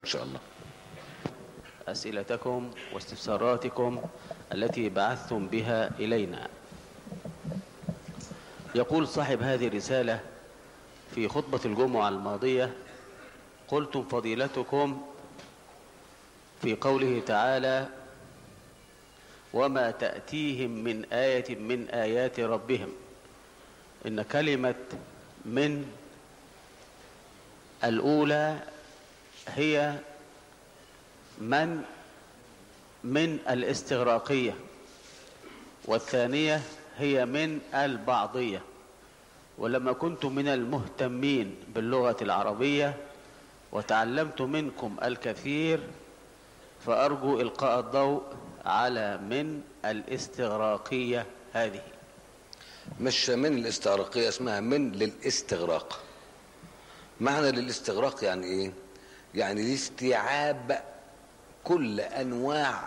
ان شاء الله أسئلتكم واستفساراتكم التي بعثتم بها إلينا يقول صاحب هذه الرسالة في خطبة الجمعة الماضية قلتم فضيلتكم في قوله تعالى وما تأتيهم من آية من آيات ربهم إن كلمة من الأولى هي من من الاستغراقية والثانية هي من البعضية ولما كنت من المهتمين باللغة العربية وتعلمت منكم الكثير فأرجو إلقاء الضوء على من الاستغراقية هذه مش من الاستغراقية اسمها من للاستغراق معنى للاستغراق يعني ايه يعني لاستيعاب كل انواع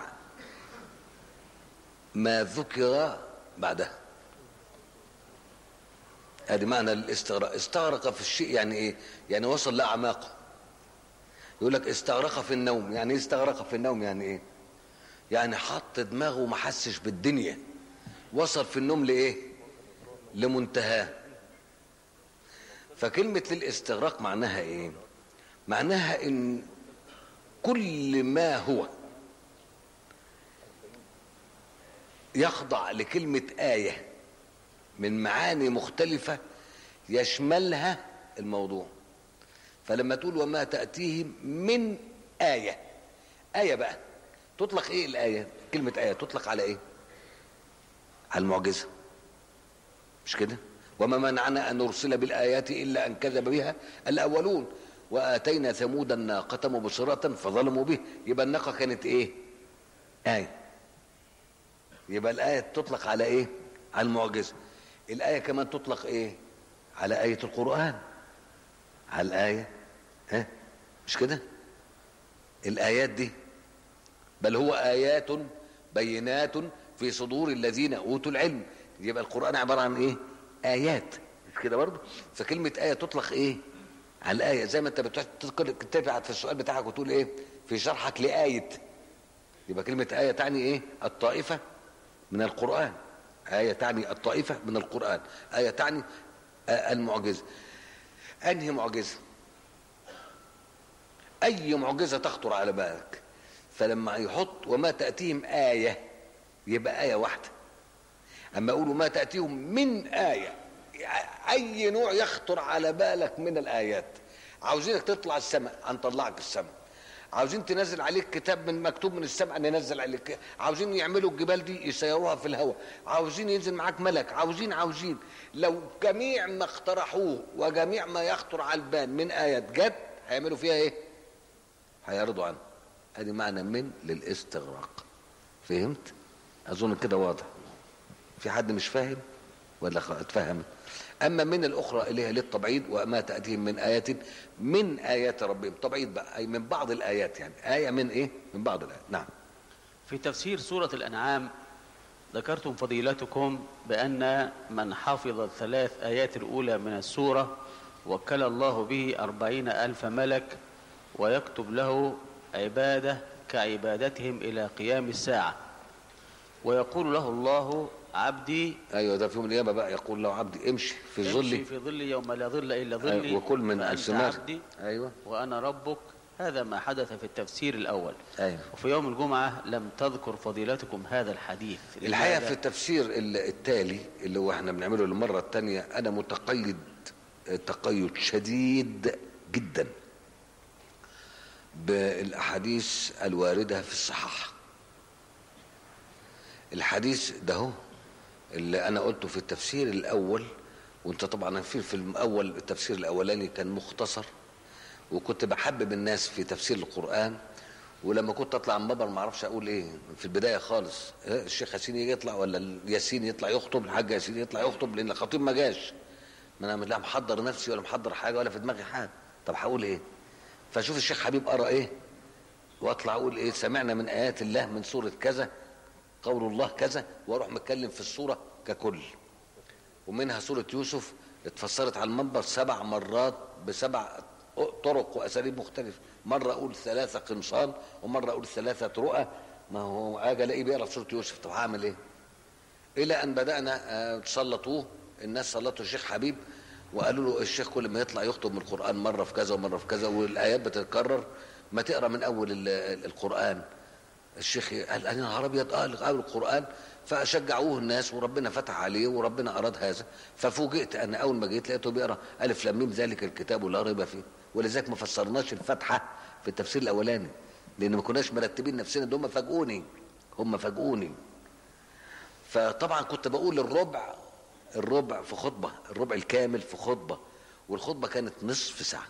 ما ذكر بعدها ادي معنى الاستغراق استغرق في الشيء يعني ايه يعني وصل لاعماقه يقول لك استغرق في النوم يعني ايه استغرق في النوم يعني ايه يعني حط دماغه وما حسش بالدنيا وصل في النوم لايه لمنتهاه فكلمة للاستغراق معناها ايه معناها ان كل ما هو يخضع لكلمة آية من معاني مختلفة يشملها الموضوع فلما تقول وما تأتيهم من آية آية بقى تطلق ايه الآية كلمة آية تطلق على ايه على المعجزة مش كده وما منعنا أن نرسل بالآيات إلا أن كذب بها الأولون وآتينا ثمود الناقة مبصرة فظلموا به يبقى الناقة كانت إيه آية يبقى الآية تطلق على إيه على المعجزة الآية كمان تطلق إيه على آية القرآن على الآية ها مش كده الآيات دي بل هو آيات بينات في صدور الذين أوتوا العلم يبقى القرآن عبارة عن إيه آيات مش كده برضه فكلمة آية تطلق إيه على الآية زي ما أنت بتبعت في السؤال بتاعك وتقول إيه في شرحك لآية يبقى كلمة آية تعني إيه الطائفة من القرآن آية تعني الطائفة من القرآن آية تعني المعجزة أنهي معجزة أي معجزة تخطر على بالك فلما يحط وما تأتيهم آية يبقى آية واحدة أما أقولوا ما تأتيهم من آية أي نوع يخطر على بالك من الآيات عاوزينك تطلع السماء هنطلعك السماء عاوزين تنزل عليك كتاب من مكتوب من السماء ننزل عليك عاوزين يعملوا الجبال دي يسيروها في الهواء عاوزين ينزل معاك ملك عاوزين عاوزين لو جميع ما اقترحوه وجميع ما يخطر على البال من آيات جت هيعملوا فيها ايه هيعرضوا عنه ادي معنى من للاستغراق فهمت اظن كده واضح في حد مش فاهم ولا اتفهم اما من الاخرى اللي هي للتبعيض وما تاتيهم من ايات من ايات ربهم تبعيض بقى اي من بعض الايات يعني ايه من ايه من بعض الايات نعم في تفسير سورة الأنعام ذكرتم فضيلتكم بأن من حفظ الثلاث آيات الأولى من السورة وكل الله به أربعين ألف ملك ويكتب له عبادة كعبادتهم إلى قيام الساعة ويقول له الله عبدي ايوه ده في يوم القيامه بقى يقول له عبدي امشي في امشي ظلي في ظل يوم لا ظل إلا ظلي أيوة، وكل من فأنت الثمار عبدي ايوه وأنا ربك هذا ما حدث في التفسير الأول ايوه وفي يوم الجمعة لم تذكر فضيلتكم هذا الحديث الحقيقه لماذا؟ في التفسير ال- التالي اللي هو احنا بنعمله للمره الثانيه انا متقيد تقيد شديد جدا بالاحاديث الوارده في الصحاح الحديث ده هو اللي انا قلته في التفسير الاول وانت طبعا في في الاول التفسير الاولاني كان مختصر وكنت بحبب الناس في تفسير القران ولما كنت اطلع على المنبر ما اعرفش اقول ايه في البدايه خالص اه، الشيخ ياسين يجي يطلع ولا الياسين يطلع يخطب الحاج ياسين يطلع يخطب لان الخطيب ما جاش ما انا لا محضر نفسي ولا محضر حاجه ولا في دماغي حاجه طب هقول ايه فاشوف الشيخ حبيب قرا ايه واطلع اقول ايه سمعنا من ايات الله من سوره كذا قول الله كذا واروح متكلم في السوره ككل ومنها سوره يوسف اتفسرت على المنبر سبع مرات بسبع طرق واساليب مختلفه مرة أقول ثلاثة قمصان ومرة أقول ثلاثة رؤى ما هو أجي ألاقيه بيقرأ في سورة يوسف طب هعمل إيه؟ إلى أن بدأنا آه، سلطوه الناس سلطوا الشيخ حبيب وقالوا له الشيخ كل ما يطلع يخطب من القرآن مرة في كذا ومرة في كذا والآيات بتتكرر ما تقرأ من أول ال- ال- القرآن الشيخ قال انا نهار ابيض اه قالوا القران فشجعوه الناس وربنا فتح عليه وربنا اراد هذا ففوجئت انا اول ما جيت لقيته بيقرا الف لام ميم ذلك الكتاب لا ريب فيه ولذلك ما فسرناش الفاتحه في التفسير الاولاني لان ما كناش مرتبين نفسنا ده هم فاجئوني هم فاجئوني فطبعا كنت بقول الربع الربع في خطبه الربع الكامل في خطبه والخطبه كانت نصف ساعه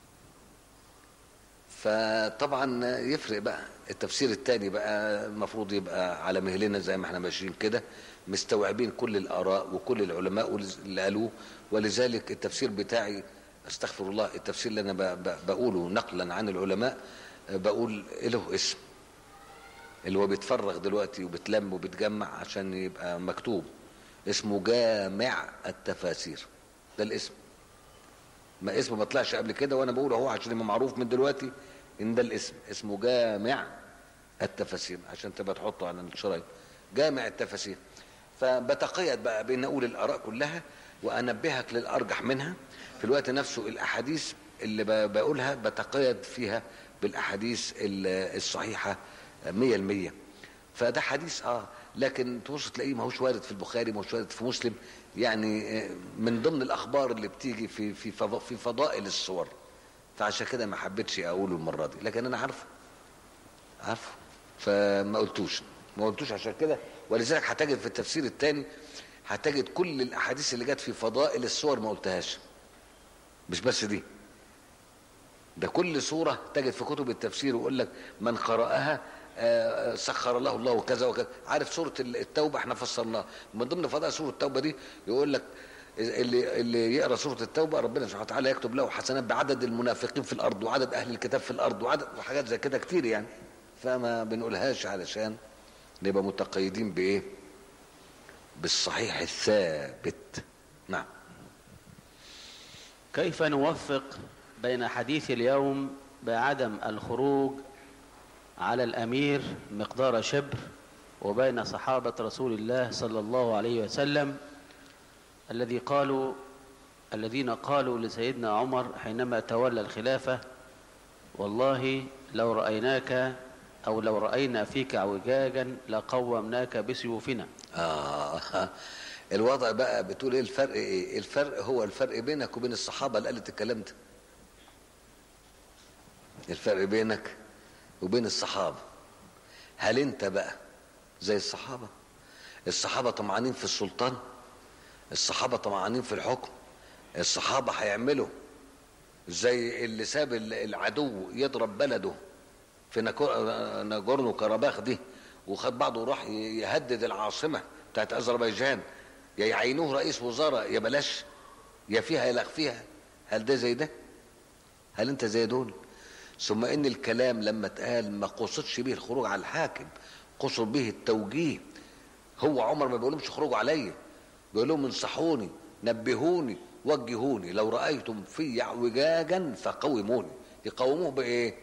فطبعا يفرق بقى التفسير الثاني بقى المفروض يبقى على مهلنا زي ما احنا ماشيين كده مستوعبين كل الاراء وكل العلماء اللي قالوه ولذلك التفسير بتاعي استغفر الله التفسير اللي انا ب- ب- بقوله نقلا عن العلماء بقول له اسم اللي هو بيتفرغ دلوقتي وبتلم وبتجمع عشان يبقى مكتوب اسمه جامع التفاسير ده الاسم ما اسمه ما طلعش قبل كده وانا بقول اهو عشان يبقى معروف من دلوقتي ان ده الاسم اسمه جامع التفاسير عشان تبقى تحطه على الشرايط جامع التفاسير فبتقيد بقى بين اقول الاراء كلها وانبهك للارجح منها في الوقت نفسه الاحاديث اللي ب- بقولها بتقيد فيها بالاحاديث ال- الصحيحه 100% فده حديث اه لكن تبص تلاقيه ما هوش وارد في البخاري ما هوش وارد في مسلم يعني آه، من ضمن الاخبار اللي بتيجي في في فض- في فضائل الصور فعشان كده ما حبيتش اقوله المره دي لكن انا عارفه عارفه فما قلتوش ما قلتوش عشان كده ولذلك هتجد في التفسير الثاني هتجد كل الاحاديث اللي جت في فضائل الصور ما قلتهاش مش بس دي ده كل سورة تجد في كتب التفسير ويقول لك من قرأها آه، سخر له الله كذا وكذا عارف سورة التوبة احنا فسرناها من ضمن فضائل سورة التوبة دي يقول لك اللي اللي يقرا سوره التوبه ربنا سبحانه وتعالى يكتب له حسنات بعدد المنافقين في الارض وعدد اهل الكتاب في الارض وعدد وحاجات زي كده كتير يعني فما بنقولهاش علشان نبقى متقيدين بايه بالصحيح الثابت نعم كيف نوفق بين حديث اليوم بعدم الخروج على الأمير مقدار شبر وبين صحابة رسول الله صلى الله عليه وسلم الذي قالوا الذين قالوا لسيدنا عمر حينما تولى الخلافة والله لو رأيناك أو لو رأينا فيك اعوجاجا لقومناك بسيوفنا آه الوضع بقى بتقول ايه الفرق ايه الفرق هو الفرق بينك وبين الصحابة اللي قالت الكلام ده الفرق بينك وبين الصحابة هل انت بقى زي الصحابة الصحابة طمعانين في السلطان الصحابة طمعانين في الحكم الصحابة هيعملوا زي اللي ساب العدو يضرب بلده في ناجورنو كرباخ دي وخد بعضه وراح يهدد العاصمة بتاعت أذربيجان يا يعينوه رئيس وزراء يا بلاش يا فيها يا لا فيها هل ده زي ده هل انت زي دول ثم ان الكلام لما اتقال ما قصدش به الخروج على الحاكم قصد به التوجيه هو عمر ما بيقولهمش خرجوا عليا بيقول لهم انصحوني نبهوني وجهوني لو رأيتم في اعوجاجا فقوموني يقوموه بايه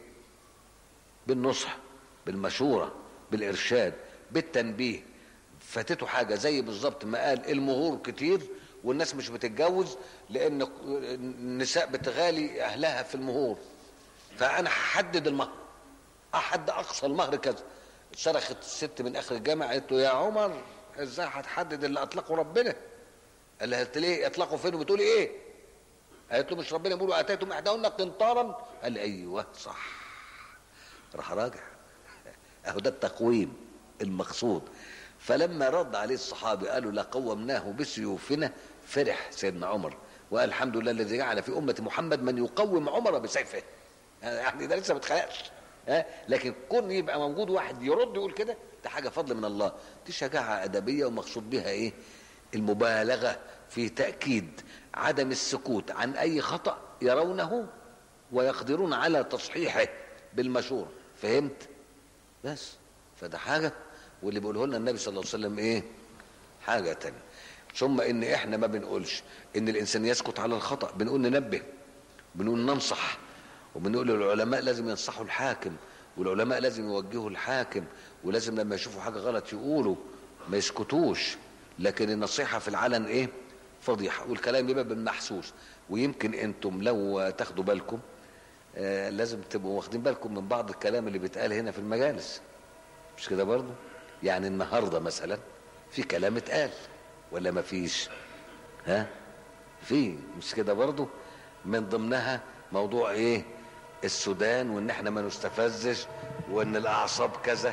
بالنصح بالمشورة بالإرشاد بالتنبيه فاتته حاجة زي بالظبط ما قال المهور كتير والناس مش بتتجوز لأن النساء بتغالي أهلها في المهور فأنا هحدد المهر أحد أقصى المهر كذا صرخت الست من آخر الجامع قالت له يا عمر ازاي هتحدد اللي أطلقه ربنا قال لها ليه اطلقوا فين وبتقولي ايه قالت له مش ربنا بيقول اتيتم احداهن قنطارا قال ايوه صح راح راجع اهو ده التقويم المقصود فلما رد عليه الصحابي قالوا لقومناه بسيوفنا فرح سيدنا عمر وقال الحمد لله الذي جعل في امه محمد من يقوم عمر بسيفه يعني ده لسه ما اتخلقش ها لكن كون يبقى موجود واحد يرد يقول كده ده حاجه فضل من الله دي شجاعه ادبيه ومقصود بها ايه المبالغه في تاكيد عدم السكوت عن اي خطا يرونه ويقدرون على تصحيحه بالمشوره فهمت بس فده حاجه واللي بيقوله لنا النبي صلى الله عليه وسلم ايه حاجه تانية ثم ان احنا ما بنقولش ان الانسان يسكت على الخطا بنقول ننبه بنقول ننصح وبنقول العلماء لازم ينصحوا الحاكم والعلماء لازم يوجهوا الحاكم ولازم لما يشوفوا حاجة غلط يقولوا ما يسكتوش لكن النصيحة في العلن ايه فضيحة والكلام يبقى بالمحسوس ويمكن انتم لو تاخدوا بالكم آه لازم تبقوا واخدين بالكم من بعض الكلام اللي بيتقال هنا في المجالس مش كده برضو يعني النهاردة مثلا في كلام اتقال ولا ما فيش ها في مش كده برضو من ضمنها موضوع ايه السودان وان احنا ما نستفزش وان الاعصاب كذا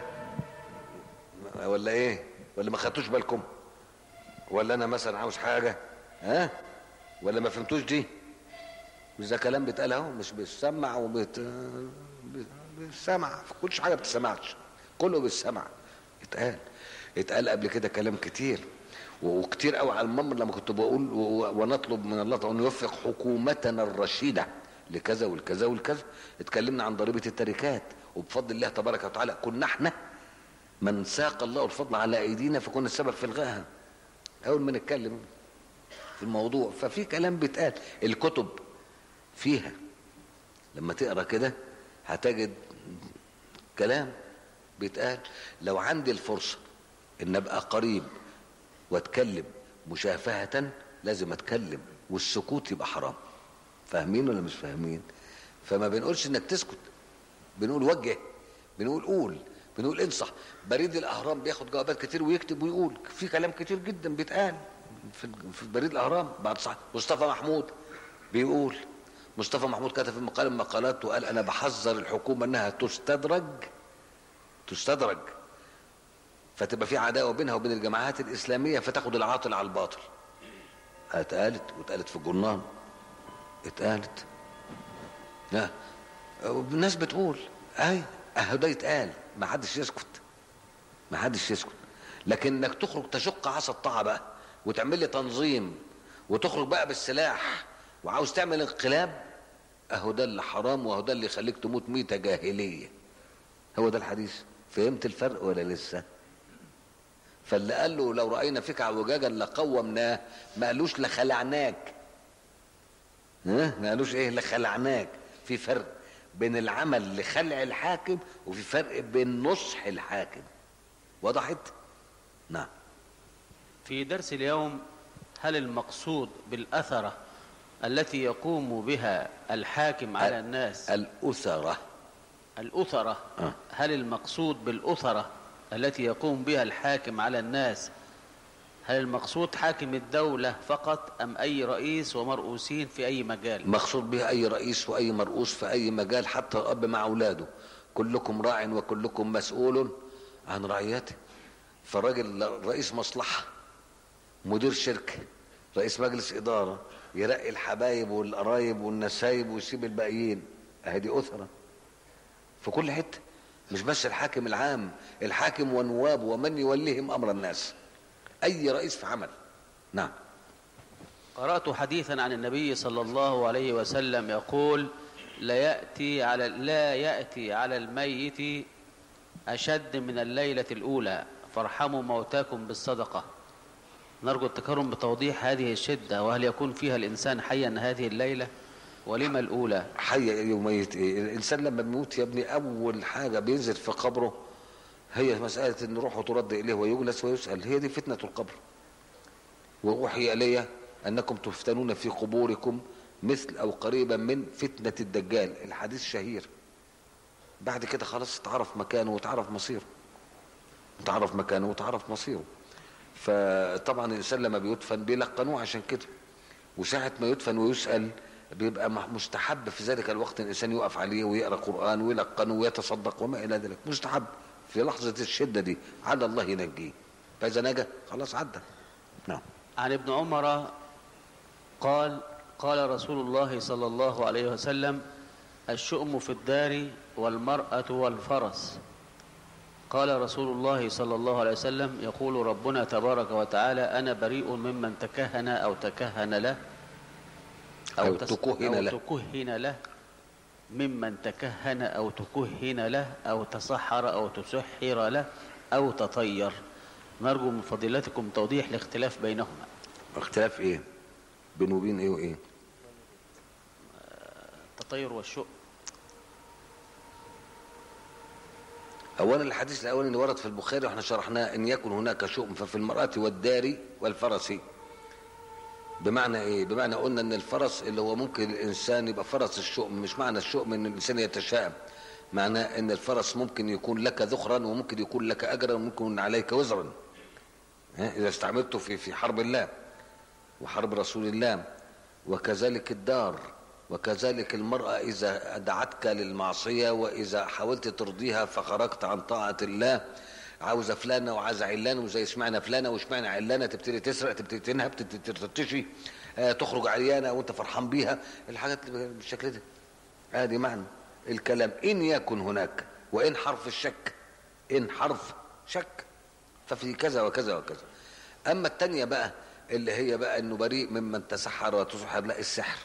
ولا ايه ولا ما خدتوش بالكم ولا انا مثلا عاوز حاجه ها ولا ما فهمتوش دي مش ده كلام بيتقال اهو مش بيسمع وبيت بيسمع كلش حاجه بتسمعش كله بيسمع اتقال اتقال قبل كده كلام كتير وكتير قوي على الممر لما كنت بقول ونطلب من الله ان يوفق حكومتنا الرشيده لكذا والكذا والكذا اتكلمنا عن ضريبه التركات وبفضل الله تبارك وتعالى كنا احنا من ساق الله الفضل على ايدينا فكنا السبب في الغائها اول ما نتكلم في الموضوع ففي كلام بيتقال الكتب فيها لما تقرا كده هتجد كلام بيتقال لو عندي الفرصه ان ابقى قريب واتكلم مشافهه لازم اتكلم والسكوت يبقى حرام فاهمين ولا مش فاهمين فما بنقولش انك تسكت بنقول وجه بنقول قول بنقول انصح بريد الاهرام بياخد جوابات كتير ويكتب ويقول في كلام كتير جدا بيتقال في في بريد الاهرام بعد صح مصطفى محمود بيقول مصطفى محمود كتب في مقال من مقالات وقال انا بحذر الحكومه انها تستدرج تستدرج فتبقى في عداوه بينها وبين الجماعات الاسلاميه فتاخد العاطل على الباطل اتقالت واتقالت في الجرنان اتقالت لا الناس بتقول اي اهو ده يتقال ما حدش يسكت ما حدش يسكت لكن انك تخرج تشق عصا الطاعه بقى وتعمل لي تنظيم وتخرج بقى بالسلاح وعاوز تعمل انقلاب اهو ده اللي حرام واهو ده اللي يخليك تموت ميتة جاهلية هو ده الحديث فهمت الفرق ولا لسه فاللي قال له لو رأينا فيك عوجاجا لقومناه ما قالوش لخلعناك ها ما قالوش ايه لخلعناك في فرق بين العمل لخلع الحاكم وفي فرق بين نصح الحاكم وضحت نعم في درس اليوم هل المقصود بالأثرة التي يقوم بها الحاكم على الناس الأسرة الأثرة آه. هل المقصود بالأثرة التي يقوم بها الحاكم على الناس هل المقصود حاكم الدولة فقط أم أي رئيس ومرؤوسين في أي مجال مقصود به أي رئيس وأي مرؤوس في أي مجال حتى الأب مع أولاده كلكم راع وكلكم مسؤول عن رعيته فالراجل رئيس مصلحة مدير شركة رئيس مجلس إدارة يرقي الحبايب والقرايب والنسايب ويسيب الباقيين اهي دي أثرة في كل حتة مش بس الحاكم العام الحاكم ونوابه ومن يوليهم أمر الناس أي رئيس في عمل نعم قرأت حديثا عن النبي صلى الله عليه وسلم يقول لا يأتي على لا يأتي على الميت أشد من الليلة الأولى فارحموا موتاكم بالصدقة نرجو التكرم بتوضيح هذه الشدة وهل يكون فيها الإنسان حيا هذه الليلة ولما الأولى حي وميت ايه الانسان لما بيموت يا ابني اول حاجه بينزل في قبره هي مساله ان روحه ترد اليه ويجلس ويسال هي دي فتنه القبر واوحي الي انكم تفتنون في قبوركم مثل او قريبا من فتنه الدجال الحديث شهير بعد كده خلاص تعرف مكانه وتعرف مصيره تعرف مكانه وتعرف مصيره فطبعا الانسان لما بيدفن بيلقنوه عشان كده وساعه ما يدفن ويسال بيبقى مح- مستحب في ذلك الوقت الانسان يقف عليه ويقرا قران ويلقنه ويتصدق وما الى ذلك مستحب في لحظه الشده دي على الله ينجيه فاذا نجا خلاص عدى نعم عن ابن عمر قال قال رسول الله صلى الله عليه وسلم الشؤم في الدار والمرأة والفرس قال رسول الله صلى الله عليه وسلم يقول ربنا تبارك وتعالى أنا بريء ممن تكهن أو تكهن له أو تس- تكهن أو له. تكهن له ممن تكهن أو تكهن له أو تسحر أو تسحر له أو تطير نرجو من فضيلتكم توضيح الاختلاف بينهما اختلاف ايه بين وبين ايه وايه التطير والشؤم اولا الحديث الاولاني ورد في البخاري واحنا شرحناه ان يكن هناك شؤم ففي المراه والدار والفرس بمعنى ايه بمعنى قلنا ان الفرس اللي هو ممكن الانسان يبقى فرس الشؤم مش معنى الشؤم ان الانسان يتشائم معناه ان الفرس ممكن يكون لك ذخرا وممكن يكون لك اجرا وممكن يكون عليك وزرا ها؟ اذا استعملته في في حرب الله وحرب رسول الله وكذلك الدار وكذلك المرأة إذا دعتك للمعصية وإذا حاولت ترضيها فخرجت عن طاعة الله عاوزة فلانة وعاوزة علانة وزي اشمعنى فلانة واشمعنى علانة تبتدي تسرق تبتدي تنهب تبتدي ترتشي آه، تخرج عريانة وانت فرحان بيها الحاجات اللي بالشكل ده ادي معنى الكلام إن يكن هناك وإن حرف الشك إن حرف شك ففي كذا وكذا وكذا أما التانية بقى اللي هي بقى إنه بريء ممن تسحر وتسحر لا السحر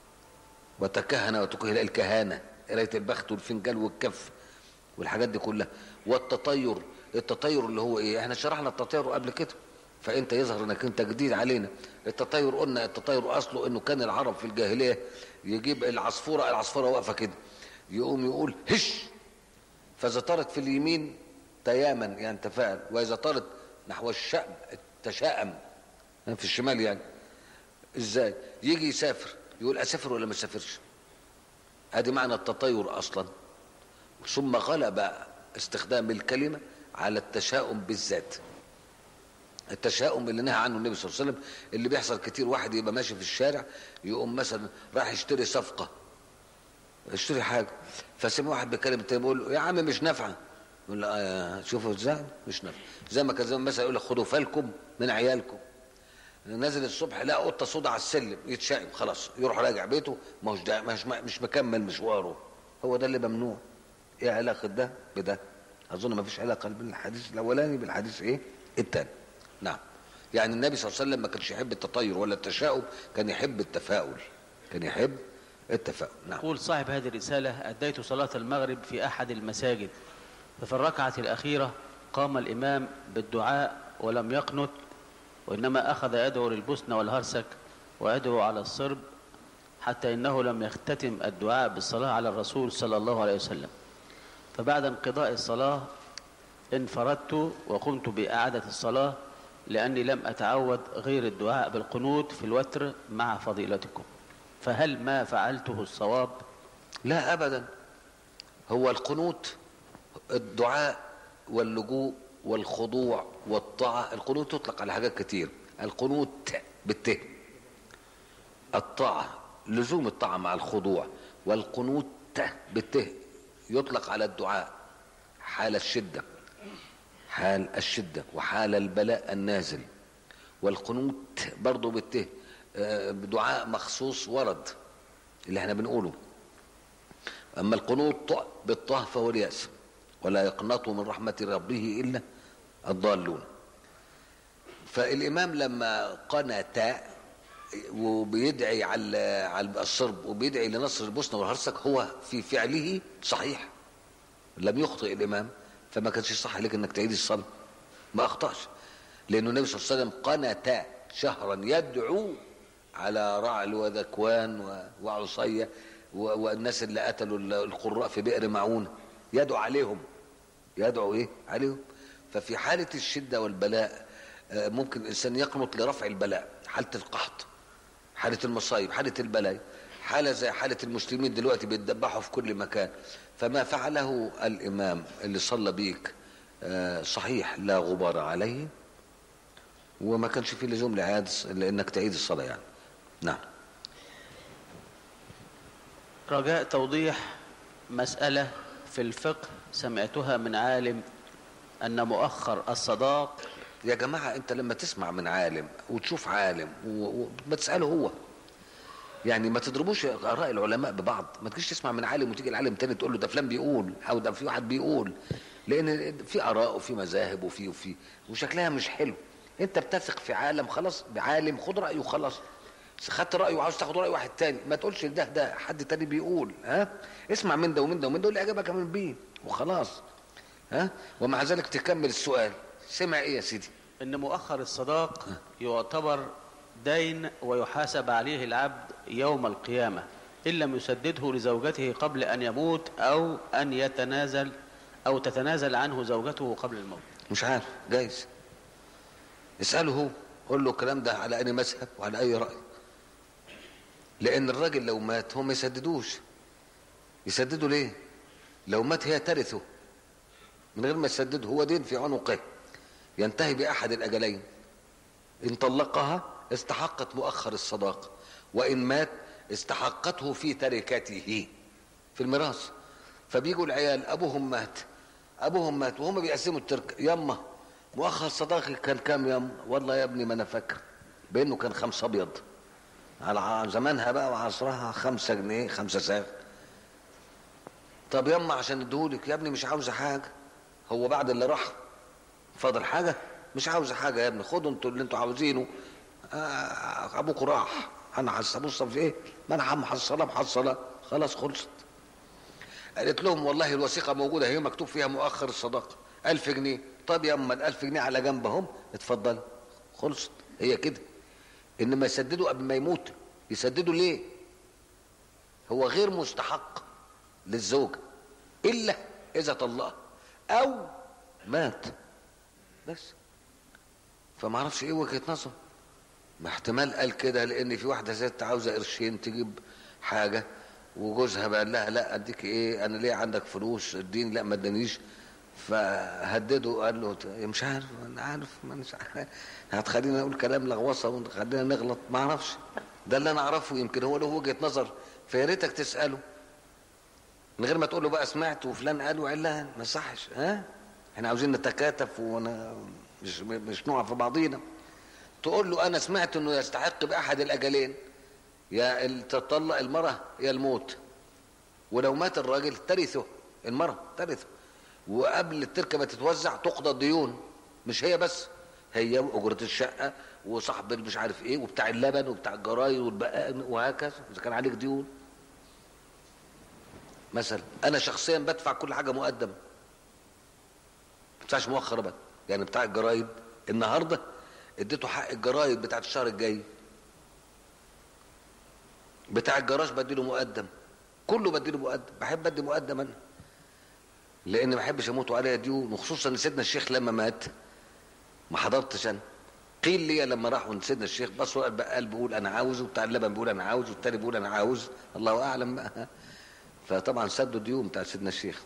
وتكهن وتكهن الكهانة قراية البخت والفنجان والكف والحاجات دي كلها والتطير التطير اللي هو ايه احنا شرحنا التطير قبل كده فانت يظهر انك انت جديد علينا التطير قلنا التطير اصله انه كان العرب في الجاهليه يجيب العصفوره العصفوره واقفه كده يقوم يقول هش فاذا طارت في اليمين تياما يعني تفاءل واذا طارت نحو الشأم تشاءم في الشمال يعني ازاي يجي يسافر يقول اسافر ولا ما اسافرش ادي معنى التطير اصلا ثم غلب استخدام الكلمه على التشاؤم بالذات التشاؤم اللي نهى عنه النبي صلى الله عليه وسلم اللي بيحصل كتير واحد يبقى ماشي في الشارع يقوم مثلا راح يشتري صفقه يشتري حاجه فسمع واحد بيتكلم التاني بيقول له يا عم مش نافعه يقول له آه شوفوا ازاي مش نافعه زي ما كان زمان مثلا يقول لك خدوا فالكم من عيالكم نازل الصبح لقى قطه سودا على السلم يتشائم خلاص يروح راجع بيته ما هوش دا- مش مش مكمل مشواره هو ده اللي ممنوع ايه علاقه ده بده اظن ما فيش علاقه بين الحديث الاولاني بالحديث ايه الثاني نعم يعني النبي صلى الله عليه وسلم ما كانش يحب التطير ولا التشاؤم كان يحب التفاؤل كان يحب التفاؤل نعم يقول صاحب هذه الرسالة أديت صلاة المغرب في أحد المساجد ففي الركعة الأخيرة قام الإمام بالدعاء ولم يقنت وإنما أخذ يدعو للبسن والهرسك ويدعو على الصرب حتى إنه لم يختتم الدعاء بالصلاة على الرسول صلى الله عليه وسلم فبعد انقضاء الصلاة انفردت وقمت بإعادة الصلاة لأني لم أتعود غير الدعاء بالقنوت في الوتر مع فضيلتكم فهل ما فعلته الصواب لا ابدا هو القنوت الدعاء واللجوء والخضوع والطاعه القنوت يطلق على حاجات كتير القنوت بالته الطاعه لزوم الطاعه مع الخضوع والقنوت بالته يطلق على الدعاء حال الشده حال الشده وحال البلاء النازل والقنوت برضه بالته آه، دعاء مخصوص ورد اللي احنا بنقوله اما القنوط بالطه فهو الياس ولا يقنطوا من رحمه ربه الا الضالون فالامام لما قنت وبيدعي على على الصرب وبيدعي لنصر البوسنه والهرسك هو في فعله صحيح لم يخطئ الامام فما كانش صح لك انك تعيد الصلاه ما اخطاش لانه النبي صلى الله عليه وسلم قنت شهرا يدعو على رعل وذكوان و- وعصية و- والناس اللي قتلوا ال- القراء في بئر معونة يدعو عليهم يدعو ايه عليهم ففي حالة الشدة والبلاء آه، ممكن الإنسان يقنط لرفع البلاء حالة القحط حالة المصايب حالة البلاء حالة زي حالة المسلمين دلوقتي بيتدبحوا في كل مكان فما فعله الإمام اللي صلى بيك آه، صحيح لا غبار عليه وما كانش فيه لزوم لإعادة لأنك تعيد الصلاة يعني نعم رجاء توضيح مسألة في الفقه سمعتها من عالم أن مؤخر الصداق يا جماعة أنت لما تسمع من عالم وتشوف عالم و- وما تسأله هو يعني ما تضربوش آراء العلماء ببعض ما تجيش تسمع من عالم وتيجي العالم تاني تقول له ده فلان بيقول أو ده في واحد بيقول لأن في آراء وفي مذاهب وفي وفي وشكلها مش حلو أنت بتثق في عالم خلاص بعالم خد رأيه خلاص خدت رأيه وعاوز تاخد رأي واحد تاني ما تقولش ده ده حد تاني بيقول ها اسمع من ده ومن ده ومن ده واللي عجبك من بيه وخلاص ها ومع ذلك تكمل السؤال سمع ايه يا سيدي أن مؤخر الصداق يعتبر دين ويحاسب عليه العبد يوم القيامة إن لم يسدده لزوجته قبل أن يموت أو أن يتنازل أو تتنازل عنه زوجته قبل الموت مش عارف جايز اسأله هو قول له الكلام ده على أي مذهب وعلى أي رأي لأن الراجل لو مات هم ما يسددوش يسددوا ليه لو مات هي ترثه من غير ما يسدده هو دين في عنقه ينتهي بأحد الأجلين إن طلقها استحقت مؤخر الصداقة وإن مات استحقته في تركته في الميراث فبيجوا العيال أبوهم مات أبوهم مات وهم بيقسموا الترك يما مؤخر صداقي كان كام يما والله يا ابني ما أنا فاكر بأنه كان خمسة أبيض على زمانها بقى وعصرها خمسة جنيه خمسة ساغ طب يما عشان اديهولك يا ابني مش عاوزة حاجة هو بعد اللي راح فاضل حاجة مش عاوزة حاجة يا ابني خدوا انتوا اللي انتوا عاوزينه آه ابوكوا راح انا هبص في ايه ما انا محصله محصله خلاص خلصت قالت لهم والله الوثيقه موجوده هي مكتوب فيها مؤخر الصداقه ألف جنيه طب يا اما الألف جنيه على جنب اهم اتفضل خلصت هي كده انما يسددوا قبل ما يموت يسددوا ليه هو غير مستحق للزوجه الا اذا طلقها او مات بس فما اعرفش ايه وجهه نظر ما احتمال قال كده لان في واحده ست عاوزه قرشين تجيب حاجه وجوزها بقى لها لا اديك ايه انا ليه عندك فلوس اديني لا ما ادانيش فهدده قال له مش عارف انا عارف ما مش عارف هتخلينا نقول كلام لغوصه وخلينا نغلط ما اعرفش ده اللي انا اعرفه يمكن هو له وجهه نظر فيا ريتك تساله من غير ما تقول له بقى سمعت وفلان قال وعلان ما صحش ها احنا عاوزين نتكاتف وانا مش مش نقع في بعضينا تقول له انا سمعت انه يستحق باحد الاجلين يا تطلق المراه يا الموت ولو مات الراجل ترثه المراه ترثه وقبل التركه ما تتوزع تقضى الديون مش هي بس هي واجره الشقه وصاحب مش عارف ايه وبتاع اللبن وبتاع الجرايد والبقاء وهكذا اذا كان عليك ديون مثلا انا شخصيا بدفع كل حاجه مقدم ما بدفعش مؤخر ابدا يعني بتاع الجرايد النهارده اديته حق الجرايد بتاعت الشهر الجاي بتاع الجراج بديله مقدم كله بديله مقدم بحب ادي مقدم انا لان ما بحبش اموت عليا ديون وخصوصا ان سيدنا الشيخ لما مات ما حضرتش انا قيل لي لما راحوا سيدنا الشيخ بصوا البقال بيقول انا عاوز وبتاع اللبن بيقول انا عاوز والتاني بيقول انا عاوز الله اعلم بقى فطبعا سدوا ديون بتاع سيدنا الشيخ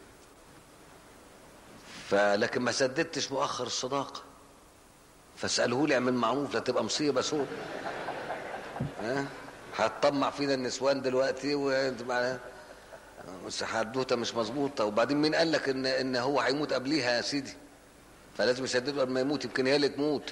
فلكن ما سددتش مؤخر الصداقه فاساله لي اعمل معروف لا تبقى مصيبه سود ها هتطمع فينا النسوان دلوقتي وانت بس حدوته مش مظبوطه وبعدين مين قال لك ان ان هو هيموت قبليها يا سيدي فلازم يسدده قبل ما يموت يمكن هي اللي تموت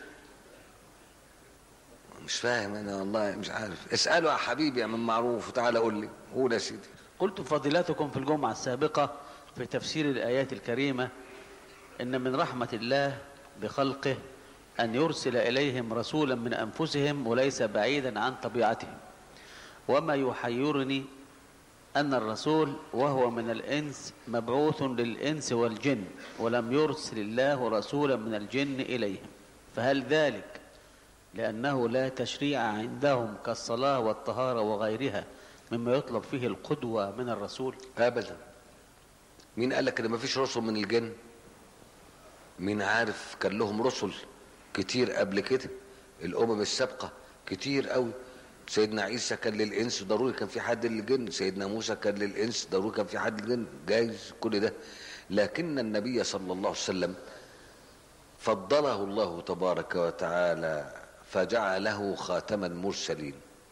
مش فاهم انا والله مش عارف اساله يا حبيبي يا من معروف وتعالى قول لي قول يا سيدي قلت فضيلتكم في الجمعة السابقة في تفسير الآيات الكريمة إن من رحمة الله بخلقه أن يرسل إليهم رسولا من أنفسهم وليس بعيدا عن طبيعتهم وما يحيرني أن الرسول وهو من الإنس مبعوث للإنس والجن ولم يرسل الله رسولا من الجن إليهم فهل ذلك لأنه لا تشريع عندهم كالصلاة والطهارة وغيرها مما يطلب فيه القدوة من الرسول ابدا مين قال لك ان ما فيش رسل من الجن مين عارف كان لهم رسل كتير قبل كده الامم السابقه كتير قوي سيدنا عيسى كان للانس ضروري كان في حد للجن سيدنا موسى كان للانس ضروري كان في حد للجن جايز كل ده لكن النبي صلى الله عليه وسلم فضله الله تبارك وتعالى فجعله خاتم المرسلين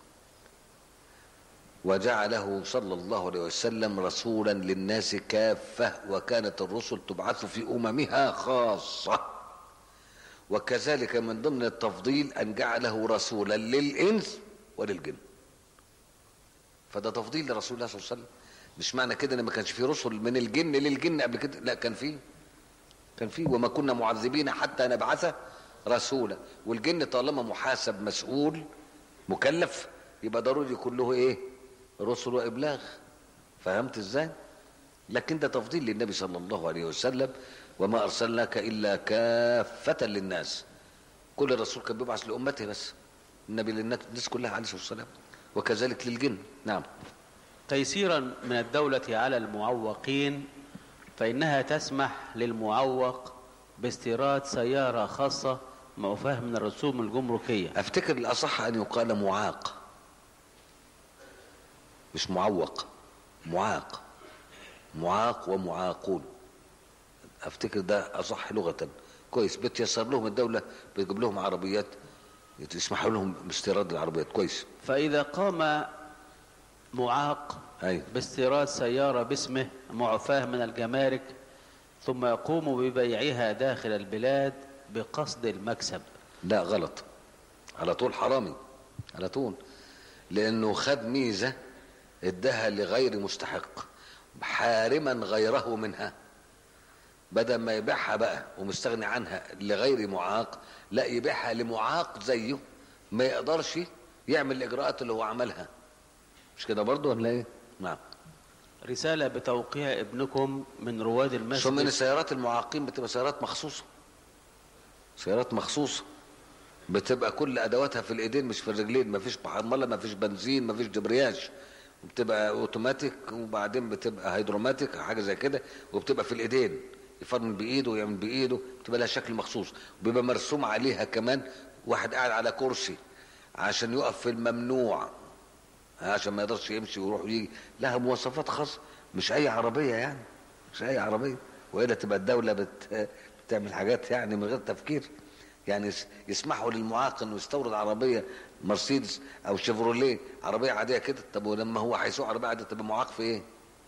وجعله صلى الله عليه وسلم رسولا للناس كافة وكانت الرسل تبعث في أممها خاصة وكذلك من ضمن التفضيل أن جعله رسولا للإنس وللجن فده تفضيل لرسول الله صلى الله عليه وسلم مش معنى كده ان ما كانش في رسل من الجن للجن قبل كده لا كان فيه كان فيه وما كنا معذبين حتى نبعث رسولا والجن طالما محاسب مسؤول مكلف يبقى ضروري يكون له ايه رسل وابلاغ فهمت ازاي لكن ده تفضيل للنبي صلى الله عليه وسلم وما ارسلناك الا كافه للناس كل رسول كان بيبعث لامته بس النبي للناس كلها عليه الصلاه والسلام وكذلك للجن نعم تيسيرا من الدولة على المعوقين فإنها تسمح للمعوق باستيراد سيارة خاصة معفاة من الرسوم الجمركية افتكر الاصح ان يقال معاق مش معوق معاق معاق ومعاقون افتكر ده اصح لغه كويس بتيسر لهم الدوله بتجيب لهم عربيات يسمحوا لهم باستيراد العربيات كويس فإذا قام معاق ايوه باستيراد سيارة باسمه معفاة من الجمارك ثم يقوم ببيعها داخل البلاد بقصد المكسب لا غلط على طول حرامي على طول لانه خد ميزه اداها لغير مستحق حارما غيره منها بدل ما يبيعها بقى ومستغني عنها لغير معاق لا يبيعها لمعاق زيه ما يقدرش يعمل الاجراءات اللي هو عملها مش كده برضه ولا ايه نعم رسالة بتوقيع ابنكم من رواد ثم من المسجد السيارات المعاقين بتبقى سيارات مخصوصه سيارات مخصوصه بتبقى كل ادواتها في الايدين مش في الرجلين مفيش محمله مفيش بنزين مفيش دبرياج وبتبقى اوتوماتيك وبعدين بتبقى هيدروماتيك أو حاجه زي كده وبتبقى في الايدين يفرمل بايده ويعمل بايده بتبقى لها شكل مخصوص وبيبقى مرسوم عليها كمان واحد قاعد على كرسي عشان يقف في الممنوع عشان ما يقدرش يمشي ويروح ويجي لها مواصفات خاصه مش اي عربيه يعني مش اي عربيه والا تبقى الدوله بت... بتعمل حاجات يعني من غير تفكير يعني يس- يسمحوا للمعاق انه يستورد عربيه مرسيدس او شيفروليه عربيه عاديه كده طب ولما هو هيسوق عربيه عاديه تبقى معاق في ايه؟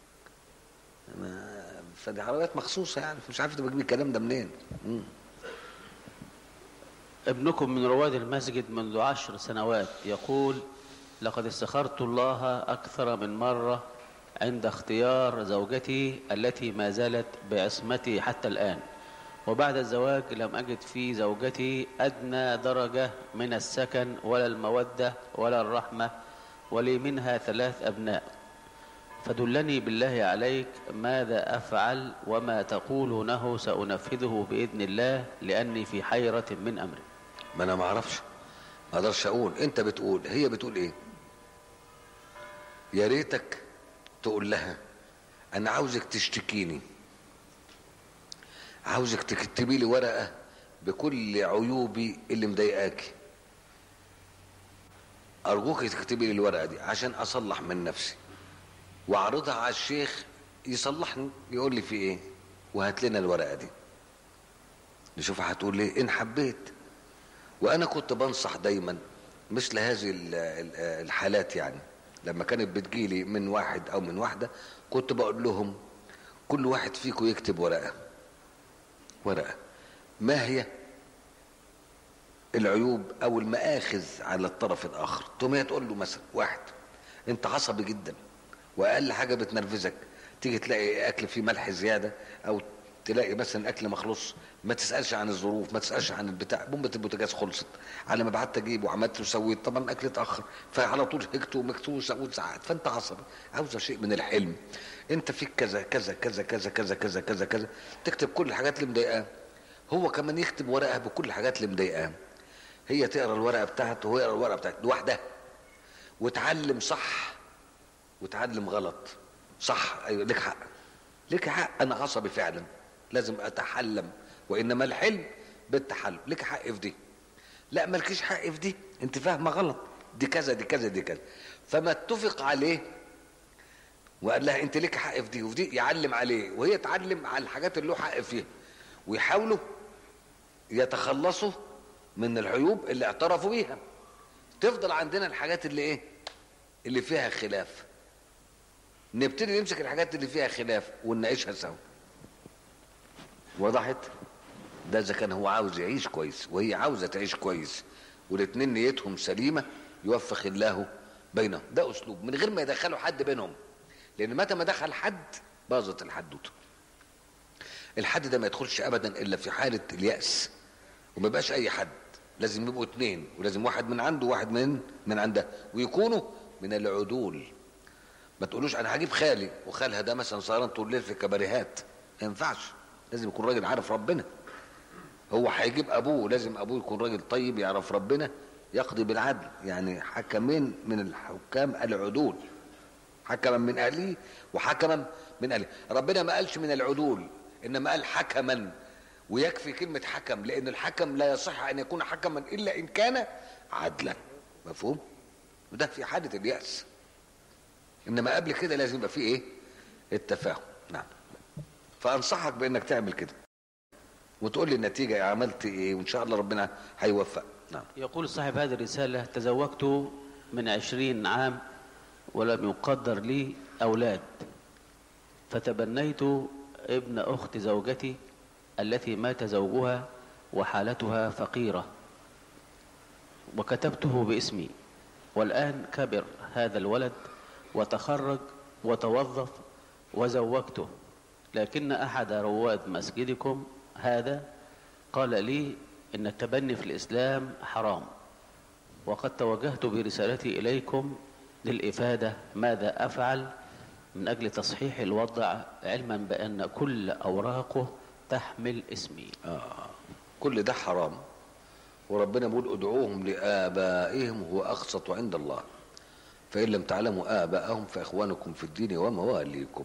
ما- فدي عربيات مخصوصه يعني مش عارف تبقى تجيب الكلام ده منين؟ مم. ابنكم من رواد المسجد منذ عشر سنوات يقول لقد استخرت الله أكثر من مرة عند اختيار زوجتي التي ما زالت بعصمتي حتى الآن وبعد الزواج لم أجد في زوجتي أدنى درجة من السكن ولا المودة ولا الرحمة ولي منها ثلاث أبناء فدلني بالله عليك ماذا أفعل وما تقولونه سأنفذه بإذن الله لأني في حيرة من أمري ما انا ما اعرفش ما اقدرش اقول انت بتقول هي بتقول ايه يا ريتك تقول لها انا عاوزك تشتكيني عاوزك تكتبي لي ورقه بكل عيوبي اللي مضايقاكي ارجوك تكتبي لي الورقه دي عشان اصلح من نفسي واعرضها على الشيخ يصلحني يقول لي في ايه وهات لنا الورقه دي نشوف هتقول ليه ان حبيت وانا كنت بنصح دايما مثل هذه ال- ال- الحالات يعني لما كانت بتجيلي من واحد او من واحده كنت بقول لهم كل واحد فيكم يكتب ورقه ورقه ما هي العيوب او المآخذ على الطرف الاخر ثم هي تقول له مثلا واحد انت عصبي جدا واقل حاجه بتنرفزك تيجي تلاقي اكل فيه ملح زياده او تلاقي مثلا اكل مخلص ما تسالش عن الظروف ما تسالش عن البتاع بومبه البوتاجاز خلصت على ما بعت اجيب وعملت وسويت طبعا الاكل اتاخر فعلى طول هكت ومكت وسويت ساعات فانت عصبي عاوزه شيء من الحلم انت فيك كذا كذا كذا كذا كذا كذا كذا كذا تكتب كل الحاجات اللي مضايقاه هو كمان يكتب ورقه بكل الحاجات اللي مضايقاه هي تقرا الورقه بتاعته وهو يقرا الورقه بتاعته لوحدها وتعلم صح وتعلم غلط صح ايوه لك حق لك حق انا عصبي فعلا لازم اتحلم وانما الحلم بالتحلم لك حق في دي لا مالكيش حق في دي انت فاهمه غلط دي كذا دي كذا دي كذا فما اتفق عليه وقال لها انت ليك حق في دي وفي دي يعلم عليه وهي تعلم على الحاجات اللي له حق فيها ويحاولوا يتخلصوا من العيوب اللي اعترفوا بيها تفضل عندنا الحاجات اللي ايه اللي فيها خلاف نبتدي نمسك الحاجات اللي فيها خلاف ونناقشها سوا وضحت ده اذا كان هو عاوز يعيش كويس وهي عاوزه تعيش كويس والاتنين نيتهم سليمه يوفق الله بينهم ده اسلوب من غير ما يدخلوا حد بينهم لان متى ما دخل حد باظت الحدوته الحد ده ما يدخلش ابدا الا في حاله الياس وما يبقاش اي حد لازم يبقوا اتنين ولازم واحد من عنده وواحد من من عنده ويكونوا من العدول ما تقولوش انا هجيب خالي وخالها ده مثلا سهران طول الليل في كباريهات ما ينفعش لازم يكون راجل عارف ربنا هو هيجيب ابوه لازم ابوه يكون راجل طيب يعرف ربنا يقضي بالعدل يعني حكمين من الحكام العدول حكما من اهله وحكما من أهله ربنا ما قالش من العدول إنما قال حكما ويكفي كلمة حكم لأن الحكم لا يصح أن يكون حكما إلا إن كان عدلا مفهوم وده في حالة اليأس إنما قبل كده لازم يبقى فيه إيه التفاهم نعم فأنصحك بأنك تعمل كده وتقول لي النتيجة عملت إيه وإن شاء الله ربنا هيوفق نعم يقول صاحب هذه الرسالة تزوجت من عشرين عام ولم يقدر لي أولاد فتبنيت ابن أخت زوجتي التي مات زوجها وحالتها فقيرة وكتبته باسمي والآن كبر هذا الولد وتخرج وتوظف وزوجته لكن أحد رواد مسجدكم هذا قال لي إن التبني في الإسلام حرام وقد توجهت برسالتي إليكم للإفادة ماذا أفعل من أجل تصحيح الوضع علما بأن كل أوراقه تحمل اسمي آه. كل ده حرام وربنا بيقول ادعوهم لآبائهم هو أقسط عند الله فإن لم تعلموا آباءهم فإخوانكم في الدين ومواليكم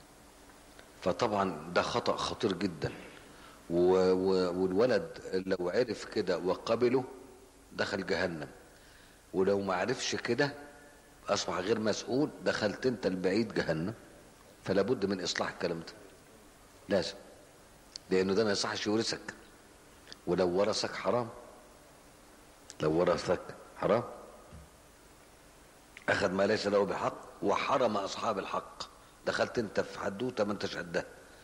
فطبعا ده خطأ خطير جدا و و والولد لو عرف كده وقبله دخل جهنم ولو ما عرفش كده أصبح غير مسؤول دخلت انت البعيد جهنم فلا بد من إصلاح الكلام ده لازم لأنه ده ما يصحش يورثك ولو ورثك حرام لو ورثك حرام أخذ ما ليس له بحق وحرم أصحاب الحق دخلت أنت في حدوتة ما أنتش قدها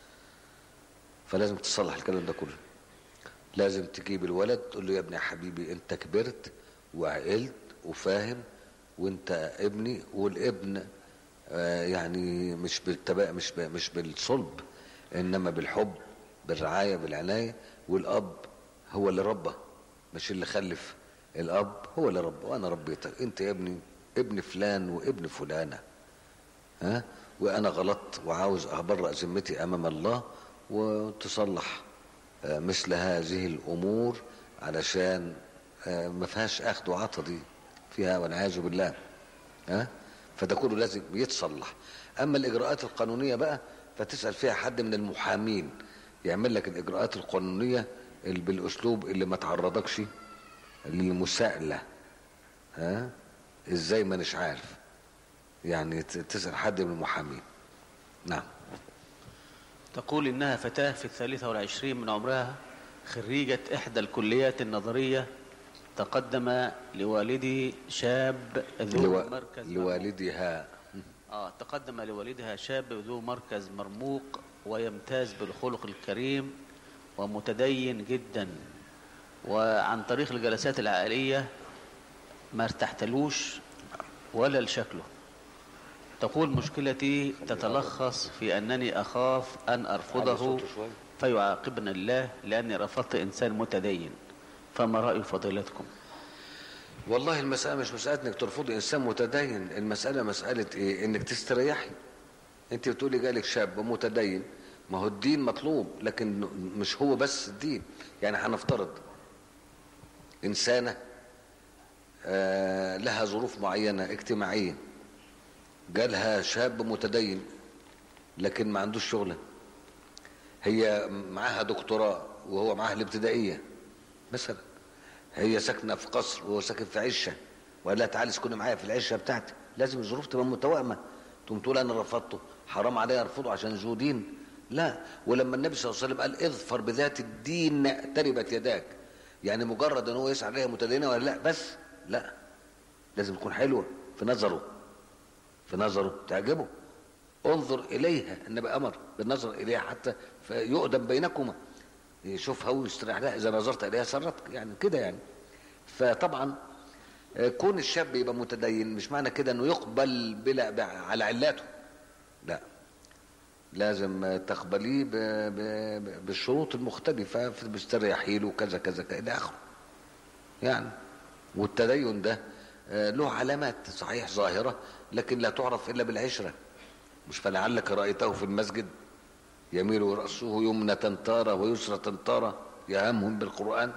فلازم تصلح الكلام ده كله لازم تجيب الولد تقول له يا ابني يا حبيبي أنت كبرت وعقلت وفاهم وأنت ابني والابن آه يعني مش بالتبا مش ب- مش بالصلب إنما بالحب بالرعاية بالعناية والأب هو اللي ربى مش اللي خلف الأب هو اللي ربى وأنا ربيتك أنت يا ابني ابن فلان وابن فلانة ها وأنا غلطت وعاوز أبرأ ذمتي أمام الله وتصلح آه، مثل هذه الأمور علشان آه، ما فيهاش أخذ وعطا دي فيها والعياذ بالله ها فده كله لازم يتصلح أما الإجراءات القانونية بقى فتسأل فيها حد من المحامين يعمل لك الإجراءات القانونية اللي بالأسلوب اللي ما تعرضكش للمساءلة ها ازاي ما نش عارف يعني ت- تسأل حد من المحامين نعم تقول إنها فتاة في الثالثة والعشرين من عمرها خريجة إحدى الكليات النظرية تقدم لوالدي شاب ذو لو... مركز لوالدها آه تقدم لوالدها شاب ذو مركز مرموق ويمتاز بالخلق الكريم ومتدين جدا وعن طريق الجلسات العائلية ما ارتحتلوش ولا لشكله تقول مشكلتي تتلخص في أنني أخاف أن علي أرفضه صوته شوية. فيعاقبني الله لأني رفضت إنسان متدين فما رأي فضيلتكم والله المسألة مش مسألة انك ترفضي انسان متدين المسألة مسألة ايه انك تستريحي انت بتقولي جالك شاب متدين ما هو الدين مطلوب لكن مش هو بس الدين يعني هنفترض انسانة آه لها ظروف معينة اجتماعية جالها شاب متدين لكن ما عندوش شغلة هي معاها دكتوراه وهو معاها الابتدائية مثلا هي ساكنه في قصر وهو ساكن في عشه وقال لها تعالي اسكني معايا في العشه بتاعتي لازم الظروف تبقى متوائمه تقوم تقول انا رفضته حرام عليا ارفضه عشان ذو دين لا ولما النبي صلى الله عليه وسلم قال اظفر بذات الدين تربت يداك يعني مجرد ان هو يسعى عليها متدينه ولا لا بس لا لازم تكون حلوه في نظره في نظره تعجبه انظر اليها النبي امر بالنظر اليها حتى يؤدم بينكما يشوفها ويستريح لها اذا نظرت اليها سرتك يعني كده يعني فطبعا آه، كون الشاب يبقى متدين مش معنى كده انه يقبل بلا ب- على علاته لا لازم آه، تقبليه ب- ب- ب- بالشروط المختلفة بتستريحي له كذا كذا كذا إلى آخره يعني والتدين ده آه، له علامات صحيح ظاهرة لكن لا تعرف إلا بالعشرة مش فلعلك رأيته في المسجد يميل رأسه يمنة تارة ويسرة تارة يهمهم بالقرآن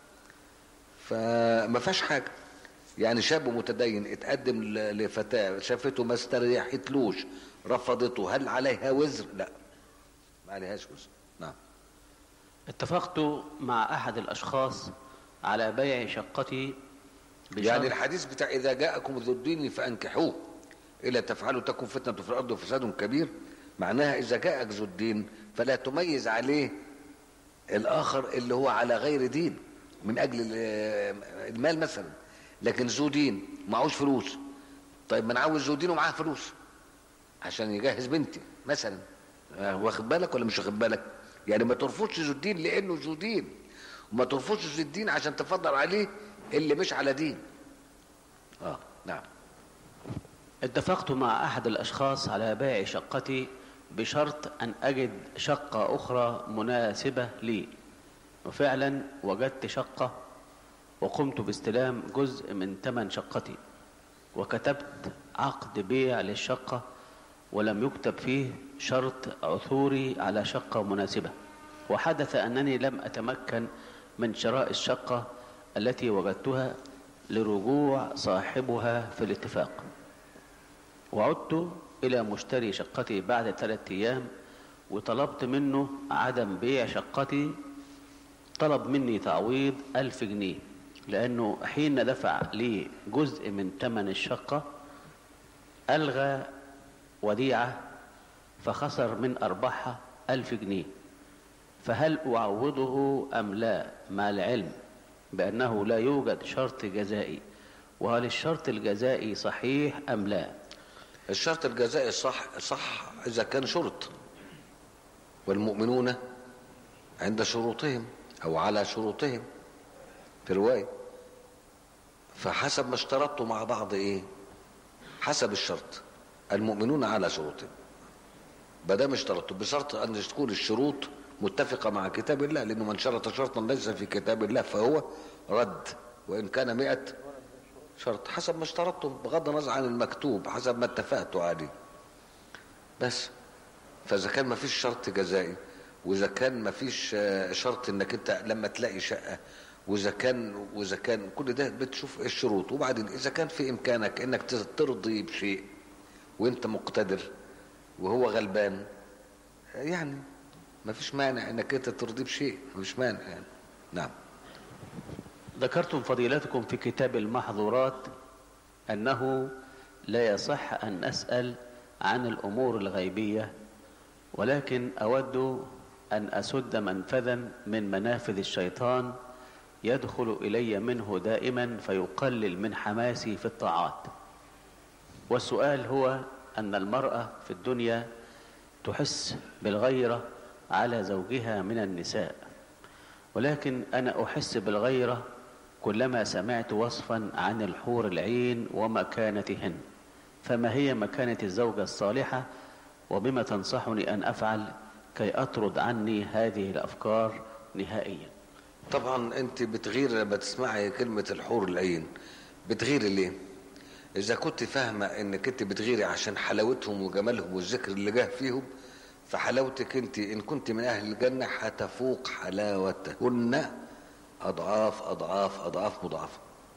فما فيهاش حاجة يعني شاب متدين اتقدم ل- لفتاة شافته ما استريحتلوش رفضته هل عليها وزر لا ما عليهاش وزر نعم اتفقت مع أحد الأشخاص على بيع شقتي بشرط يعني الحديث بتاع إذا جاءكم ذو الدين فأنكحوه إلا تفعلوا تكن فتنة في الأرض وفساد كبير معناها إذا جاءك ذو الدين فلا تميز عليه الآخر اللي هو على غير دين من أجل ال- المال مثلا لكن ذو دين معهوش فلوس طيب ما انا عاوز ذو دين ومعاه فلوس عشان يجهز بنتي مثلا آه، واخد بالك ولا مش واخد بالك يعني ما ترفضش ذو الدين لانه ذو دين وما ترفضش ذو الدين عشان تفضل عليه اللي مش على دين اه نعم اتفقت مع أحد الأشخاص على بيع شقتي بشرط أن أجد شقة أخرى مناسبة لي وفعلا وجدت شقة وقمت باستلام جزء من ثمن شقتي وكتبت عقد بيع للشقة ولم يكتب فيه شرط عثوري على شقة مناسبة وحدث أنني لم أتمكن من شراء الشقة التي وجدتها لرجوع صاحبها في الاتفاق وعدت إلى مشتري شقتي بعد ثلاثة أيام وطلبت منه عدم بيع شقتي طلب مني تعويض ألف جنيه لأنه حين دفع لي جزء من ثمن الشقة ألغى وديعة فخسر من أرباحها ألف جنيه فهل أعوضه أم لا مع العلم بأنه لا يوجد شرط جزائي وهل الشرط الجزائي صحيح أم لا الشرط الجزائي صح صح اذا كان شرط والمؤمنون عند شروطهم او على شروطهم في روايه فحسب ما اشترطوا مع بعض ايه حسب الشرط المؤمنون على شروطهم بدام اشترطوا بشرط ان تكون الشروط متفقه مع كتاب الله لانه من شرط شرطا ليس في كتاب الله فهو رد وان كان مئة شرط حسب ما اشترطتم بغض النظر عن المكتوب حسب ما اتفقتوا عليه بس فاذا كان ما فيش شرط جزائي واذا كان ما فيش آه، شرط انك انت لما تلاقي شقه واذا كان واذا كان كل ده بتشوف إيه الشروط وبعدين اذا كان في امكانك انك ترضي بشيء وانت مقتدر وهو غلبان يعني ما فيش مانع انك انت ترضيه بشيء ما فيش مانع يعني نعم ذكرتم فضيلتكم في كتاب المحظورات أنه لا يصح أن أسأل عن الأمور الغيبية ولكن أود أن أسد منفذا من منافذ الشيطان يدخل إلي منه دائما فيقلل من حماسي في الطاعات والسؤال هو أن المرأة في الدنيا تحس بالغيرة على زوجها من النساء ولكن أنا أحس بالغيرة كلما سمعت وصفا عن الحور العين ومكانتهن فما هي مكانة الزوجة الصالحة وبما تنصحني أن أفعل كي أطرد عني هذه الأفكار نهائيا طبعا انت بتغير لما تسمعي كلمة الحور العين بتغيري ليه اذا كنت فاهمة انك انت بتغيري عشان حلاوتهم وجمالهم والذكر اللي جاه فيهم فحلاوتك انت ان كنت من اهل الجنة هتفوق حلاوتهن اضعاف اضعاف اضعاف مضاعفة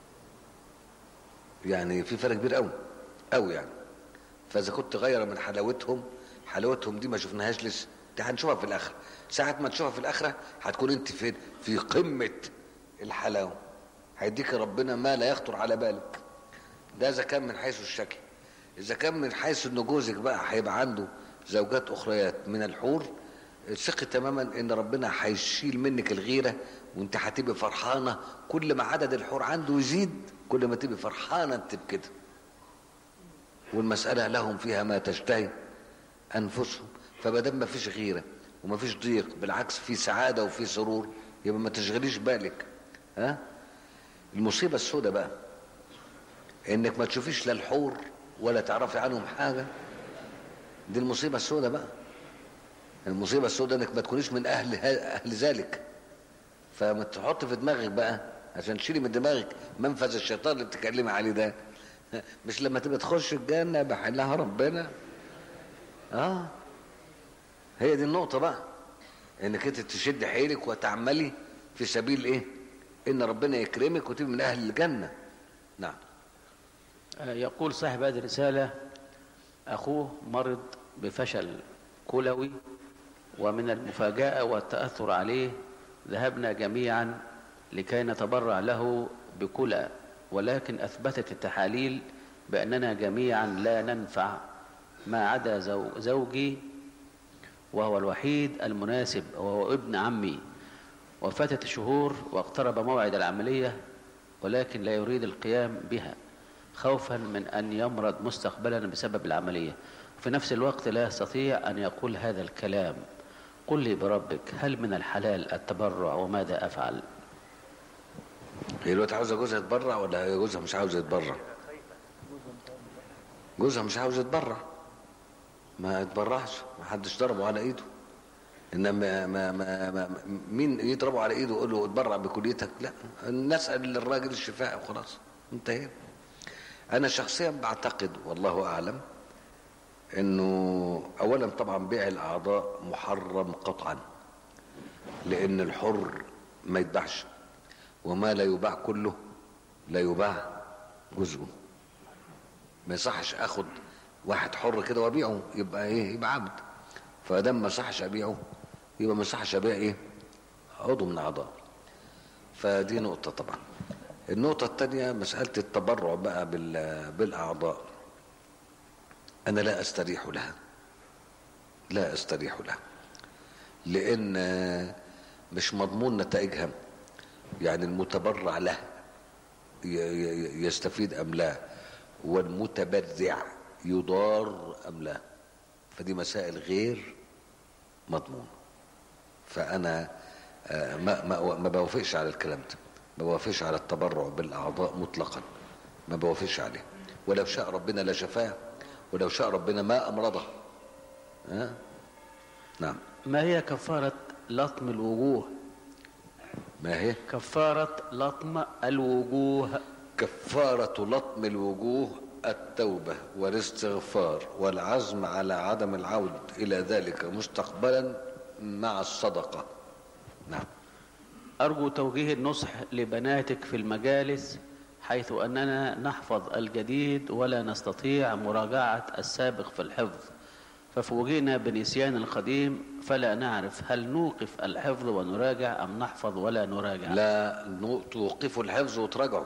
يعني في فرق كبير قوي قوي يعني فاذا كنت غير من حلاوتهم حلاوتهم دي ما شفناهاش لسه دي هنشوفها في الاخره ساعه ما تشوفها في الاخره هتكون انت فين في قمه الحلاوه هيديك ربنا ما لا يخطر على بالك ده اذا كان من حيث الشكل اذا كان من حيث ان جوزك بقى هيبقى عنده زوجات اخريات من الحور ثقي تماما ان ربنا هيشيل منك الغيره وانت هتبقى فرحانه كل ما عدد الحور عنده يزيد كل ما تبقى فرحانه انت بكده والمسألة لهم فيها ما تشتهي أنفسهم فمادام ما فيش غيرة وما فيش ضيق بالعكس في سعادة وفي سرور يبقى ما تشغليش بالك ها المصيبة السوداء بقى انك ما تشوفيش لا الحور ولا تعرفي عنهم حاجة دي المصيبة السوداء بقى المصيبة السوداء انك ما تكونيش من اهل اهل ذلك فما تحط في دماغك بقى عشان تشيلي من دماغك منفذ الشيطان اللي بتتكلمي عليه ده مش لما تبقى تخش الجنة بحلها ربنا اه هي دي النقطة بقى انك انت تشد حيلك وتعملي في سبيل ايه ان ربنا يكرمك وتبقى من اهل الجنة نعم يقول صاحب هذه الرسالة أخوه مرض بفشل كلوي ومن المفاجأة والتأثر عليه ذهبنا جميعا لكي نتبرع له بكلى ولكن أثبتت التحاليل بأننا جميعا لا ننفع ما عدا زو- زوجي وهو الوحيد المناسب وهو ابن عمي وفاتت شهور واقترب موعد العملية ولكن لا يريد القيام بها خوفا من أن يمرض مستقبلا بسبب العملية في نفس الوقت لا يستطيع أن يقول هذا الكلام قل لي بربك هل من الحلال التبرع وماذا أفعل هي الوقت عاوزه جوزها يتبرع ولا هي جوزها مش عاوز يتبرع جوزها مش عاوز يتبرع ما يتبرعش ما حدش ضربه على ايده انما ما ما ما مين يضربه على ايده ويقول له اتبرع بكليتك لا نسال الراجل الشفاء وخلاص انتهينا انا شخصيا بعتقد والله اعلم انه اولا طبعا بيع الاعضاء محرم قطعا لان الحر ما يتباعش وما لا يباع كله لا يباع جزءه ما يصحش اخد واحد حر كده وابيعه يبقى ايه يبقى عبد فدام ما يصحش ابيعه يبقى ما يصحش ابيع ايه عضو من اعضاء فدي نقطة طبعا النقطة الثانية مسألة التبرع بقى بال- بالأعضاء أنا لا أستريح لها لا أستريح لها لأن مش مضمون نتائجها يعني المتبرع له ي- ي- يستفيد أم لا والمتبرع يضار أم لا فدي مسائل غير مضمونة فأنا آه، ما ما ما بوافقش على الكلام ده ما بوافقش على التبرع بالأعضاء مطلقا ما بوافقش عليه ولو شاء ربنا لشفاه ولو شاء ربنا ما أمرضه ها نعم ما هي كفارة لطم الوجوه ما هي كفارة لطم الوجوه كفارة لطم الوجوه التوبة والاستغفار والعزم على عدم العود إلى ذلك مستقبلا مع الصدقة نعم أرجو توجيه النصح لبناتك في المجالس حيث أننا نحفظ الجديد ولا نستطيع مراجعة السابق في الحفظ ففوجئنا بنسيان القديم فلا نعرف هل نوقف الحفظ ونراجع أم نحفظ ولا نراجع لا نو- توقفوا الحفظ وتراجعوا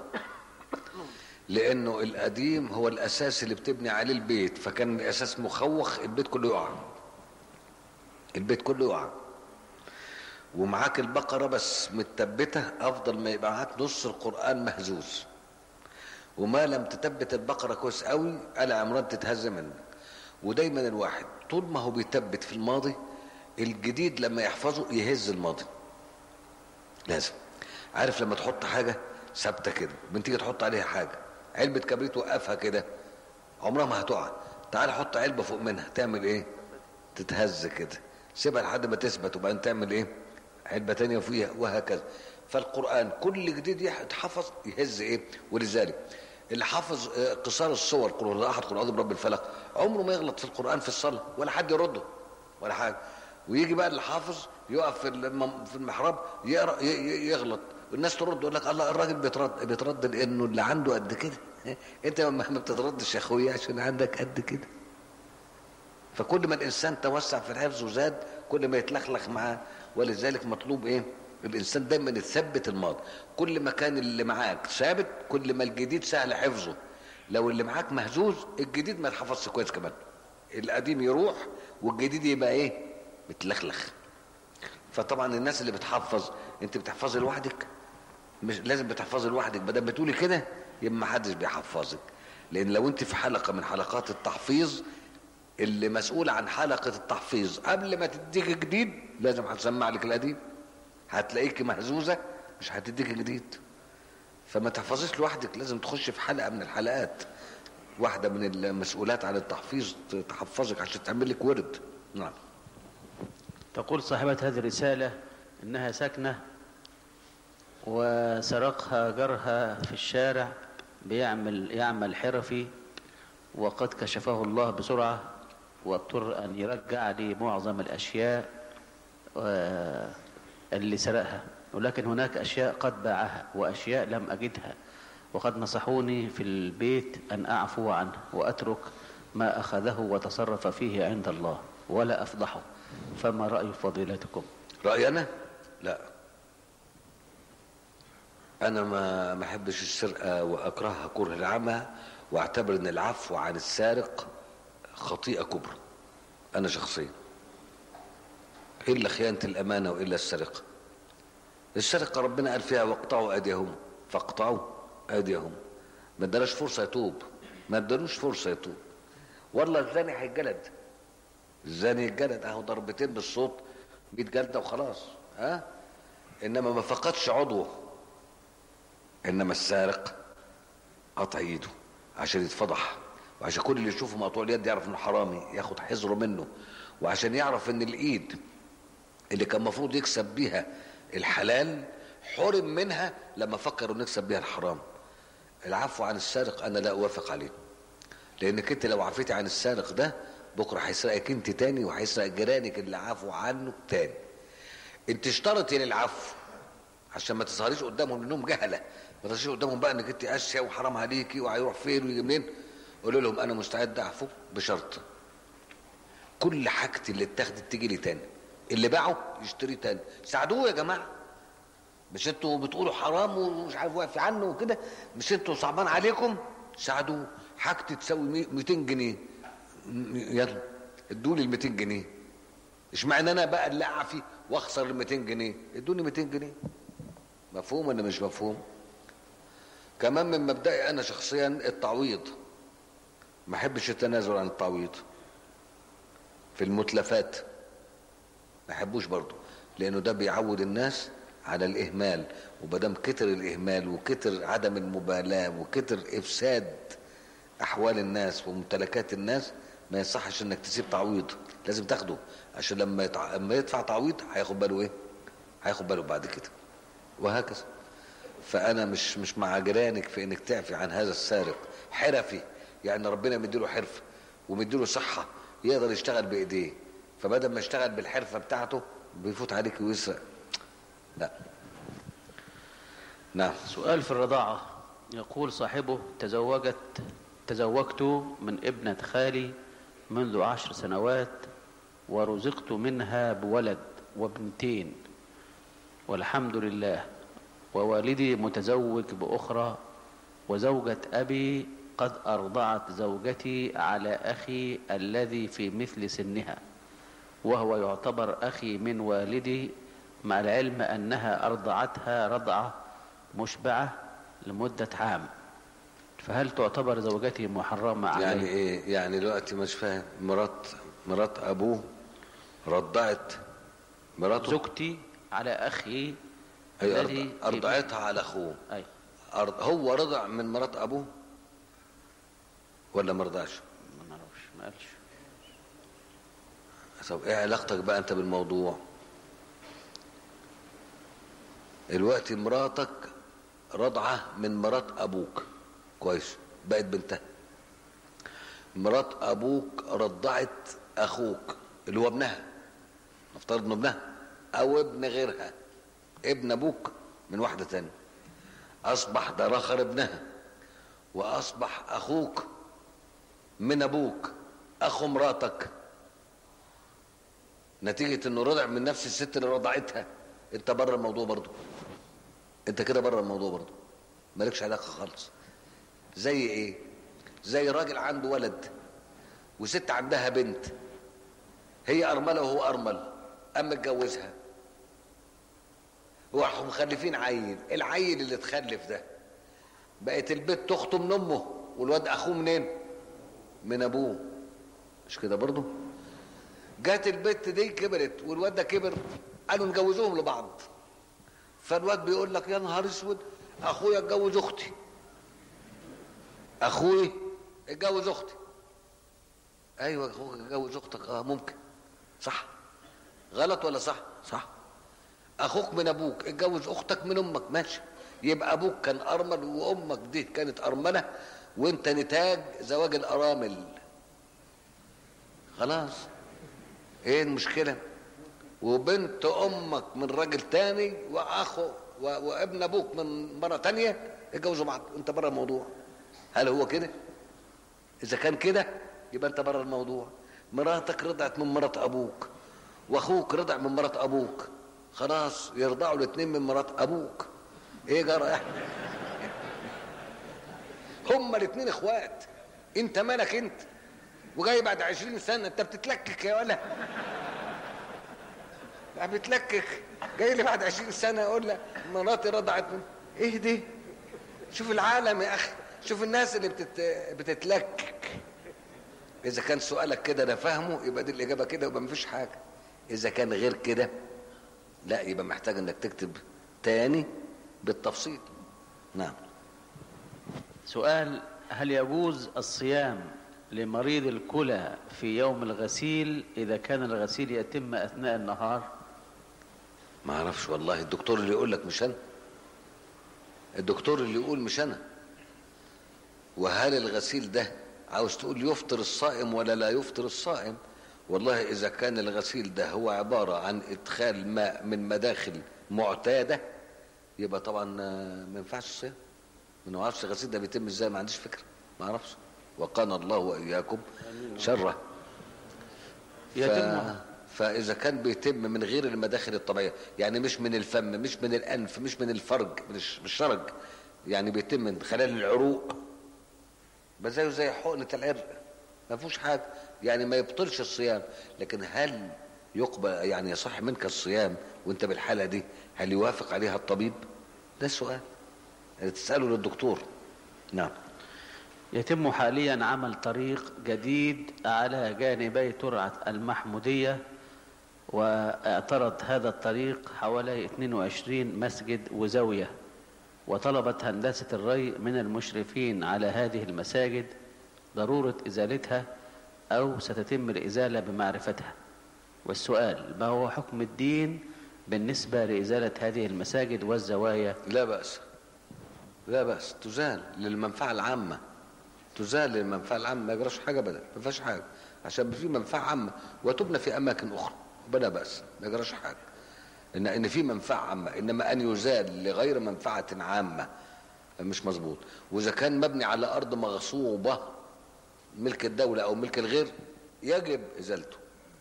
لأنه القديم هو الأساس اللي بتبني عليه البيت فكان الأساس مخوخ البيت كله يقع البيت كله يقع ومعاك البقرة بس متثبتة أفضل ما يبقى معاك نص القرآن مهزوز وما لم تثبت البقرة كويس قوي آل عمران تتهز منك ودايما الواحد طول ما هو بيثبت في الماضي الجديد لما يحفظه يهز الماضي لازم عارف لما تحط حاجة ثابتة كده من تيجي تحط عليها حاجة علبة كبريت وقفها كده عمرها ما هتقع تعال حط علبة فوق منها تعمل ايه تتهز كده سيبها لحد ما تثبت وبعدين تعمل ايه علبة تانية فيها وهكذا فالقرآن كل جديد يح- يتحفظ يهز ايه ولذلك اللي حافظ آه، قصار الصور قل هو احد قل اعوذ برب الفلق عمره ما يغلط في القرآن في الصلاة ولا حد يرده ولا حاجة ويجي بقى اللي حافظ يقف في الم- في المحراب يقرا ي- ي- يغلط والناس ترد يقول لك الله الراجل بيترد بيترد لانه اللي عنده قد كده انت ما ما بتتردش يا اخويا عشان عندك قد كده فكل ما الانسان توسع في الحفظ وزاد كل ما يتلخلخ معاه ولذلك مطلوب ايه الانسان دايما يثبت الماضي كل ما كان اللي معاك ثابت كل ما الجديد سهل حفظه لو اللي معاك مهزوز الجديد ما يتحفظش كويس كمان القديم يروح والجديد يبقى ايه متلخلخ فطبعا الناس اللي بتحفظ انت بتحفظي لوحدك مش لازم بتحفظي لوحدك بدل بتقولي كده يبقى ما حدش بيحفظك لان لو انت في حلقه من حلقات التحفيظ اللي مسؤول عن حلقه التحفيظ قبل ما تديك جديد لازم هتسمع لك القديم هتلاقيك مهزوزه مش هتديك جديد فما تحفظيش لوحدك لازم تخش في حلقه من الحلقات واحده من المسؤولات عن التحفيظ تحفظك عشان تعمل لك ورد نعم تقول صاحبة هذه الرسالة إنها ساكنة وسرقها جارها في الشارع بيعمل يعمل حرفي وقد كشفه الله بسرعة واضطر أن يرجع لي معظم الأشياء آه، اللي سرقها ولكن هناك أشياء قد باعها وأشياء لم أجدها وقد نصحوني في البيت أن أعفو عنه وأترك ما أخذه وتصرف فيه عند الله ولا أفضحه فما رأي فضيلتكم رأيي أنا؟ لا أنا ما ما أحبش السرقة وأكرهها كره العمى وأعتبر إن العفو عن السارق خطيئة كبرى أنا شخصيا إلا خيانة الأمانة وإلا السرقة السرقة ربنا قال فيها واقطعوا أيديهم فاقطعوا أيديهم ما ادالوش فرصة يتوب ما ادالوش فرصة يتوب والله الزاني هيتجلد الزاني يتجلد اهو ضربتين بالصوت 100 جلده وخلاص ها انما ما فقدش عضوه انما السارق قطع ايده عشان يتفضح وعشان كل اللي يشوفه مقطوع اليد يعرف انه حرامي ياخد حذره منه وعشان يعرف ان الايد اللي كان المفروض يكسب بيها الحلال حرم منها لما فكر انه يكسب بيها الحرام العفو عن السارق انا لا اوافق عليه لانك انت لو عفيتي عن السارق ده بكره هيسرقك انت تاني وهيسرق جيرانك اللي عفوا عنه تاني انت اشترطي للعفو عشان ما تظهريش قدامهم انهم جهله ما تظهريش قدامهم بقى انك انت قاسيه وحرام عليكي وهيروح فين ويجي منين قولوا لهم انا مستعد اعفو بشرط كل حاجتي اللي اتاخدت تيجي لي تاني اللي باعه يشتري تاني ساعدوه يا جماعه مش انتوا بتقولوا حرام ومش عارف واقف عنه وكده مش انتوا صعبان عليكم ساعدوه حاجتي تساوي 200 جنيه يلا ادوا لي ال 200 جنيه اشمعنى انا بقى اللي اعفي واخسر ال 200 جنيه ادوني 200 جنيه مفهوم ولا مش مفهوم كمان من مبدئي انا شخصيا التعويض ما احبش التنازل عن التعويض في المتلفات ما احبوش برضه لانه ده بيعود الناس على الاهمال ومادام كتر الاهمال وكتر عدم المبالاه وكتر افساد احوال الناس وممتلكات الناس ما يصحش انك تسيب تعويض لازم تاخده عشان لما يتع... لما يدفع تعويض هياخد باله ايه هياخد باله بعد كده وهكذا فانا مش مش مع جيرانك في انك تعفي عن هذا السارق حرفي يعني ربنا مديله حرفه ومديله صحه يقدر يشتغل بايديه فبدل ما يشتغل بالحرفه بتاعته بيفوت عليك ويسرق لا نعم سؤال في الرضاعة يقول صاحبه تزوجت تزوجت من ابنة خالي منذ عشر سنوات ورزقت منها بولد وبنتين والحمد لله ووالدي متزوج بأخرى وزوجة أبي قد أرضعت زوجتي على أخي الذي في مثل سنها وهو يعتبر أخي من والدي مع العلم أنها أرضعتها رضعة مشبعة لمدة عام فهل تعتبر زوجتي محرمة عليه يعني ايه يعني دلوقتي مش فاهم مرات مرات ابوه رضعت مراته زوجتي على أخي هي الذي أرض- في- ارضعتها على اخوه أي أرض هو رضع من مرات ابوه ولا ما رضعش ما نعرفش ما قالش طب ايه علاقتك بقى انت بالموضوع الوقت مراتك رضعة من مرات ابوك كويس بقت بنتها مرات ابوك رضعت اخوك اللي هو ابنها نفترض انه ابنها او ابن غيرها ابن ابوك من واحدة تانية اصبح ده اخر ابنها واصبح اخوك من ابوك اخو مراتك نتيجة انه رضع من نفس الست اللي رضعتها انت بره الموضوع برضو انت كده بره الموضوع برضو مالكش علاقة خالص زي ايه زي راجل عنده ولد وست عندها بنت هي ارملة وهو ارمل اما اتجوزها وراحوا مخلفين عيل العيل اللي اتخلف ده بقت البنت اخته من امه والواد اخوه منين من ابوه مش كده برضه جت البت دي كبرت والواد ده كبر قالوا نجوزوهم لبعض فالواد بيقول لك يا نهار اسود اخويا اتجوز اختي اخوي اتجوز اختي ايوه اخوك اتجوز اختك اه ممكن صح غلط ولا صح صح اخوك من ابوك اتجوز اختك من امك ماشي يبقى ابوك كان ارمل وامك دي كانت ارمله وانت نتاج زواج الارامل خلاص ايه المشكله وبنت امك من راجل تاني واخو و- وابن ابوك من مره تانية اتجوزوا بعض انت بره الموضوع هل هو كده اذا كان كده يبقى انت بره الموضوع مراتك رضعت من مرات ابوك واخوك رضع من مرات ابوك خلاص يرضعوا الاثنين من مرات ابوك ايه جرى يعني هما الاثنين اخوات انت مالك انت وجاي بعد عشرين سنة انت بتتلكك يا ولا لا بتلكك جاي لي بعد عشرين سنة اقول لك مراتي رضعت من ايه دي شوف العالم يا اخي شوف الناس اللي بتت... بتتلكك اذا كان سؤالك كده انا فاهمه يبقى دي الاجابه كده يبقى مفيش حاجه اذا كان غير كده لا يبقى محتاج انك تكتب تاني بالتفصيل نعم سؤال هل يجوز الصيام لمريض الكلى في يوم الغسيل إذا كان الغسيل يتم أثناء النهار ما اعرفش والله الدكتور اللي يقول لك مش انا الدكتور اللي يقول مش انا وهل الغسيل ده عاوز تقول يفطر الصائم ولا لا يفطر الصائم والله اذا كان الغسيل ده هو عبارة عن ادخال ماء من مداخل معتادة يبقى طبعا آه، ما ينفعش الصيام ما اعرفش الغسيل ده بيتم ازاي ما عنديش فكرة ما اعرفش وقانا الله واياكم شره ف... يتم فاذا كان بيتم من غير المداخل الطبيعيه يعني مش من الفم مش من الانف مش من الفرج من الش- من الشرج يعني بيتم من خلال العروق بس زيه زي حقنه العرق ما فيهوش حاجه يعني ما يبطلش الصيام لكن هل يقبل يعني يصح منك الصيام وانت بالحاله دي هل يوافق عليها الطبيب ده السؤال يعني تساله للدكتور نعم يتم حاليا عمل طريق جديد على جانبي ترعة المحمودية واعترض هذا الطريق حوالي 22 مسجد وزاوية وطلبت هندسة الري من المشرفين على هذه المساجد ضرورة إزالتها أو ستتم الإزالة بمعرفتها والسؤال ما هو حكم الدين بالنسبة لإزالة هذه المساجد والزوايا لا بأس لا بأس تزال للمنفعة العامة تزال للمنفعة العامة ما يجراش حاجة بدل ما فيهاش حاجة عشان في منفعة عامة وتبنى في أماكن أخرى بلا بأس ما يجراش حاجة إن إن في منفعة عامة إنما أن يزال لغير منفعة عامة مش مظبوط وإذا كان مبني على أرض مغصوبة ملك الدولة أو ملك الغير يجب إزالته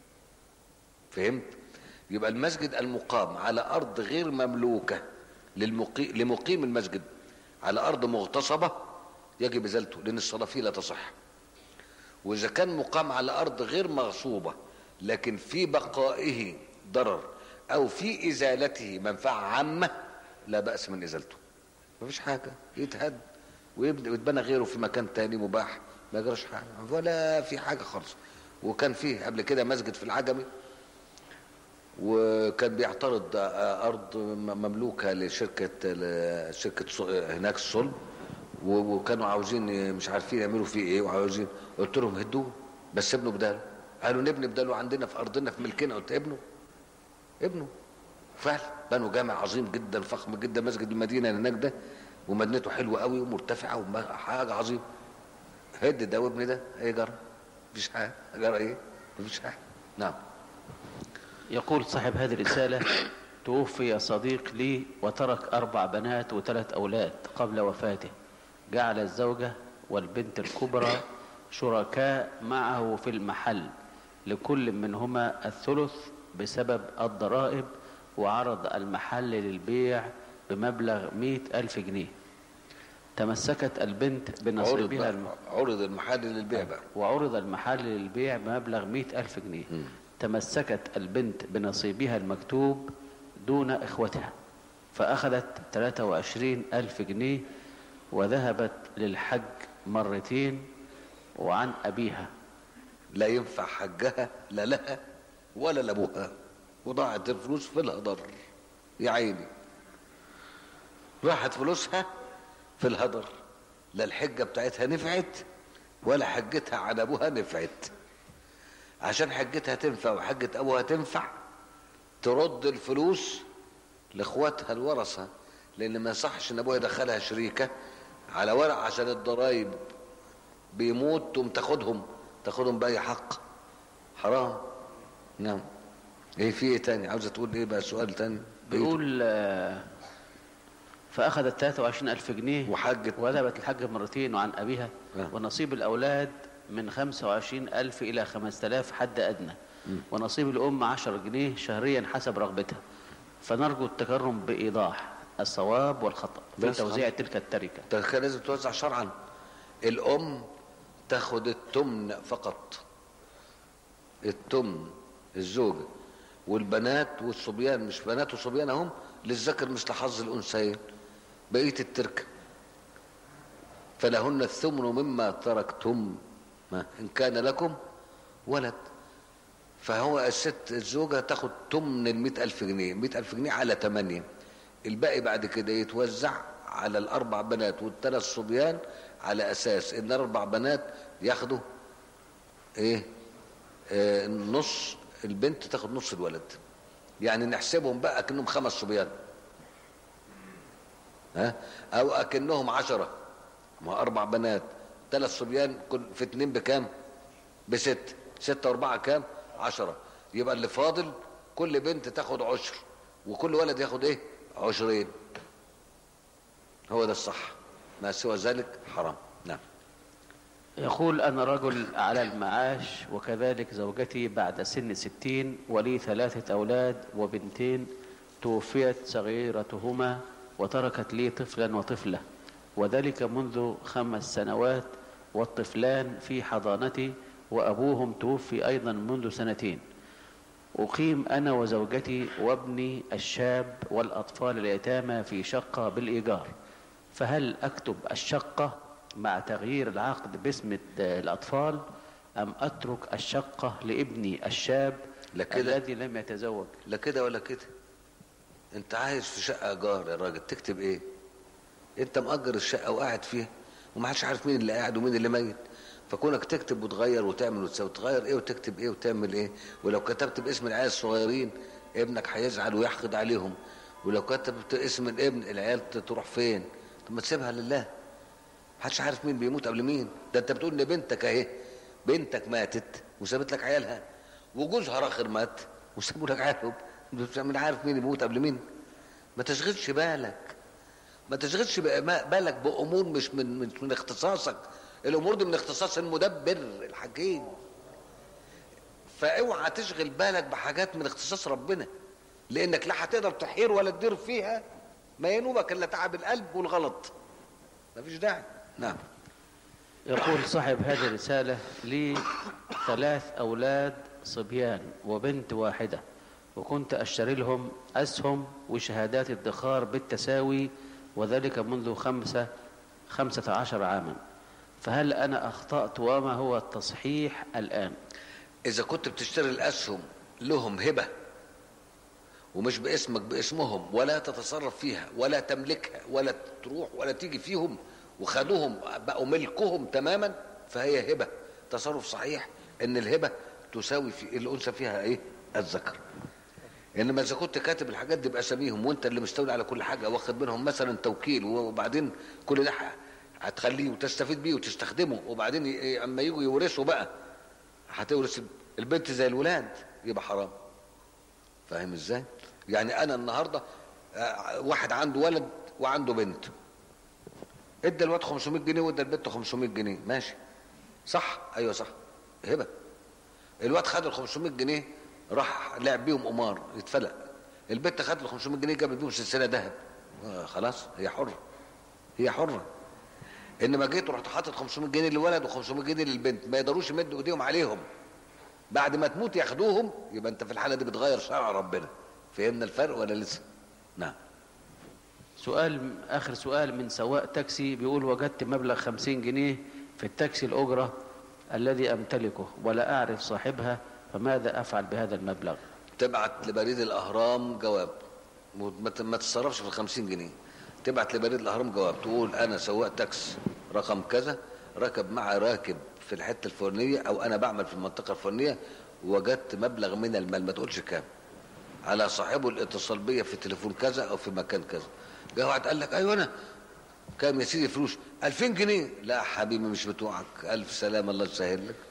فهمت يبقى المسجد المقام على أرض غير مملوكة للمقي... لمقيم المسجد على أرض مغتصبة يجب إزالته لأن الصلاة فيه لا تصح وإذا كان مقام على أرض غير مغصوبة لكن في بقائه ضرر أو في إزالته منفعة عامة لا بأس من إزالته مفيش حاجة يتهد ويبنى ويتبنى غيره في مكان تاني مباح ما يجراش حاجة ولا في حاجة خالص وكان فيه قبل كده مسجد في العجمي وكان بيعترض ارض مملوكه لشركه شركه هناك الصلب وكانوا عاوزين مش عارفين يعملوا فيه ايه وعاوزين قلت لهم هدوه بس ابنوا بداله قالوا نبني بداله عندنا في ارضنا في ملكنا قلت ابنه ابنه فعلا بنوا جامع عظيم جدا فخم جدا مسجد المدينه اللي هناك ده ومدينته حلوه قوي ومرتفعه وحاجه عظيمه هد ده وابني ده ايه جرى مفيش حاجه جرى ايه مفيش حاجه نعم يقول صاحب هذه الرسالة توفي صديق لي وترك أربع بنات وثلاث أولاد قبل وفاته جعل الزوجة والبنت الكبرى شركاء معه في المحل لكل منهما الثلث بسبب الضرائب وعرض المحل للبيع بمبلغ مئة ألف جنيه تمسكت البنت عرض بنصيبها بقى. الم... عرض المحل للبيع بقى وعرض المحل للبيع بمبلغ مئة ألف جنيه تمسكت البنت بنصيبها المكتوب دون إخوتها فأخذت 23 ألف جنيه وذهبت للحج مرتين وعن أبيها لا ينفع حجها لا لها ولا لابوها وضاعت الفلوس في الهدر يا عيني راحت فلوسها في الهدر لا الحجه بتاعتها نفعت ولا حجتها عن ابوها نفعت عشان حجتها تنفع وحجة أبوها تنفع ترد الفلوس لإخواتها الورثة لأن ما يصحش إن أبوها يدخلها شريكة على ورق عشان الضرايب بيموت تقوم تاخدهم تاخدهم بأي حق حرام نعم ايه في ايه تاني عاوزه تقول ايه بقى سؤال تاني بيقول آه، فأخذت 23 ألف جنيه وحجت وذهبت الحج مرتين وعن أبيها آه. ونصيب الأولاد من 25 ألف إلى 5000 حد أدنى ونصيب الأم 10 جنيه شهريا حسب رغبتها فنرجو التكرم بإيضاح الصواب والخطأ في بس توزيع خلاص. تلك التركة ده كان لازم توزع شرعا الام تاخد التمن فقط التمن الزوجه والبنات والصبيان مش بنات وصبيان هم للذكر مثل حظ الانثيين بقيه التركه فلهن الثمن مما تركتم ما ان كان لكم ولد فهو الست الزوجة تاخد تمن المئة ألف جنيه مئة ألف جنيه على تمانية الباقي بعد كده يتوزع على الأربع بنات والثلاث صبيان على أساس إن الأربع بنات ياخدوا إيه آه نص البنت تاخد نص الولد يعني نحسبهم بقى كأنهم خمس صبيان ها أو أكنهم عشرة ما أربع بنات ثلاث صبيان كل في اتنين بكام؟ بست ستة وأربعة كام؟ عشرة يبقى اللي فاضل كل بنت تاخد عشر وكل ولد ياخد ايه؟ عشرين هو ده الصح ما سوى ذلك حرام نعم يقول أنا رجل على المعاش وكذلك زوجتي بعد سن ستين ولي ثلاثة أولاد وبنتين توفيت صغيرتهما وتركت لي طفلا وطفلة وذلك منذ خمس سنوات والطفلان في حضانتي وأبوهم توفي أيضا منذ سنتين أقيم أنا وزوجتي وابني الشاب والأطفال اليتامى في شقة بالإيجار فهل أكتب الشقة مع تغيير العقد باسم الأطفال أم أترك الشقة لابني الشاب لا كده. الذي لم يتزوج لا كده ولا كده انت عايش في شقه ايجار يا راجل تكتب ايه انت مأجر الشقه وقاعد فيها ومحدش عارف مين اللي قاعد ومين اللي ميت فكونك تكتب وتغير وتعمل وتسوي تغير ايه وتكتب ايه وتعمل ايه ولو كتبت باسم العيال الصغيرين ابنك هيزعل ويحقد عليهم ولو كتبت اسم الابن العيال تروح فين طب ما تسيبها لله محدش عارف مين بيموت قبل مين ده انت بتقول ان بنتك اهي بنتك ماتت وسابت لك عيالها وجوزها راخر مات وسابوا لك عيالهم مين عارف مين يموت قبل مين ما تشغلش بالك ما تشغلش بق- بالك بامور مش من مش من اختصاصك الامور دي من اختصاص المدبر الحكيم فاوعى تشغل بالك بحاجات من اختصاص ربنا لانك لا هتقدر تحير ولا تدير فيها ما ينوبك الا تعب القلب والغلط مفيش داعي نعم يقول صاحب هذه الرسالة لي ثلاث أولاد صبيان وبنت واحدة وكنت أشتري لهم أسهم وشهادات ادخار بالتساوي وذلك منذ خمسة خمسة عشر عاما فهل أنا أخطأت وما هو التصحيح الآن اذا كنت بتشتري الاسهم لهم هبه ومش باسمك باسمهم ولا تتصرف فيها ولا تملكها ولا تروح ولا تيجي فيهم وخدوهم بقوا ملكهم تماما فهي هبه تصرف صحيح ان الهبه تساوي في الانثى فيها ايه الذكر انما اذا كنت كاتب الحاجات دي باساميهم وانت اللي مستولي على كل حاجه واخد منهم مثلا توكيل وبعدين كل ده هتخليه وتستفيد بيه وتستخدمه وبعدين ي- اما يجوا يورثوا بقى هتورث البنت زي الولاد يبقى حرام فاهم ازاي يعني انا النهارده آه، واحد عنده ولد وعنده بنت ادى الواد 500 جنيه وادى البنت 500 جنيه ماشي صح ايوه صح هبه الواد خد ال 500 جنيه راح لعب بيهم قمار يتفلق البنت خدت ال 500 جنيه جابت بيهم سلسله ذهب آه، خلاص هي حره هي حره انما جيت ورحت حاطط 500 جنيه للولد و500 جنيه للبنت ما يقدروش يمدوا ايديهم عليهم بعد ما تموت ياخدوهم يبقى انت في الحاله دي بتغير شرع ربنا فهمنا الفرق ولا لسه نعم سؤال آخر سؤال من سواق تاكسي بيقول وجدت مبلغ خمسين جنيه في التاكسي الأجرة الذي أمتلكه ولا أعرف صاحبها فماذا أفعل بهذا المبلغ تبعت لبريد الاهرام جواب وما ت- ما تتصرفش في ال 50 جنيه تبعت لبريد الاهرام جواب تقول انا سواق تاكس رقم كذا ركب مع راكب في الحته الفلانيه او انا بعمل في المنطقه الفلانيه وجدت مبلغ من المال ما تقولش كام على صاحبه الاتصال بيا في تليفون كذا او في مكان كذا جه واحد قال لك ايوه انا كام يا سيدي فلوس 2000 جنيه لا يا حبيبي مش بتوعك الف سلامه الله يسهل لك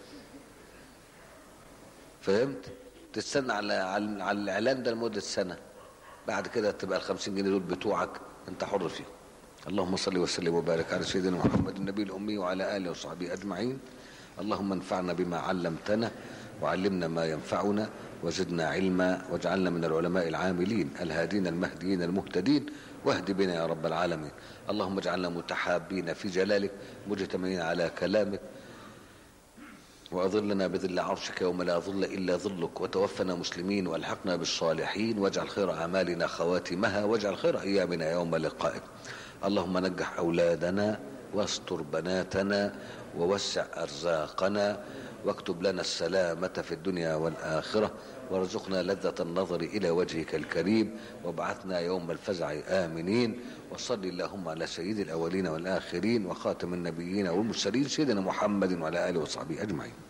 فهمت تستنى على على على الاعلان ده لمده سنه بعد كده تبقى ال 50 جنيه دول بتوعك انت حر فيهم اللهم صل وسلم وبارك على سيدنا محمد النبي الامي وعلى اله وصحبه اجمعين اللهم انفعنا بما علمتنا وعلمنا ما ينفعنا وزدنا علما واجعلنا من العلماء العاملين الهادين المهديين المهتدين واهد بنا يا رب العالمين اللهم اجعلنا متحابين في جلالك مجتمعين على كلامك وأظلنا بظل عرشك يوم لا ظل إلا ظلك وتوفنا مسلمين والحقنا بالصالحين واجعل خير أعمالنا خواتمها واجعل خير أيامنا يوم لقائك اللهم نجح أولادنا واستر بناتنا ووسع أرزاقنا واكتب لنا السلامة في الدنيا والآخرة وارزقنا لذة النظر إلى وجهك الكريم وابعثنا يوم الفزع آمنين وصل اللهم على سيد الأولين والآخرين وخاتم النبيين والمرسلين سيدنا محمد وعلى آله وصحبه أجمعين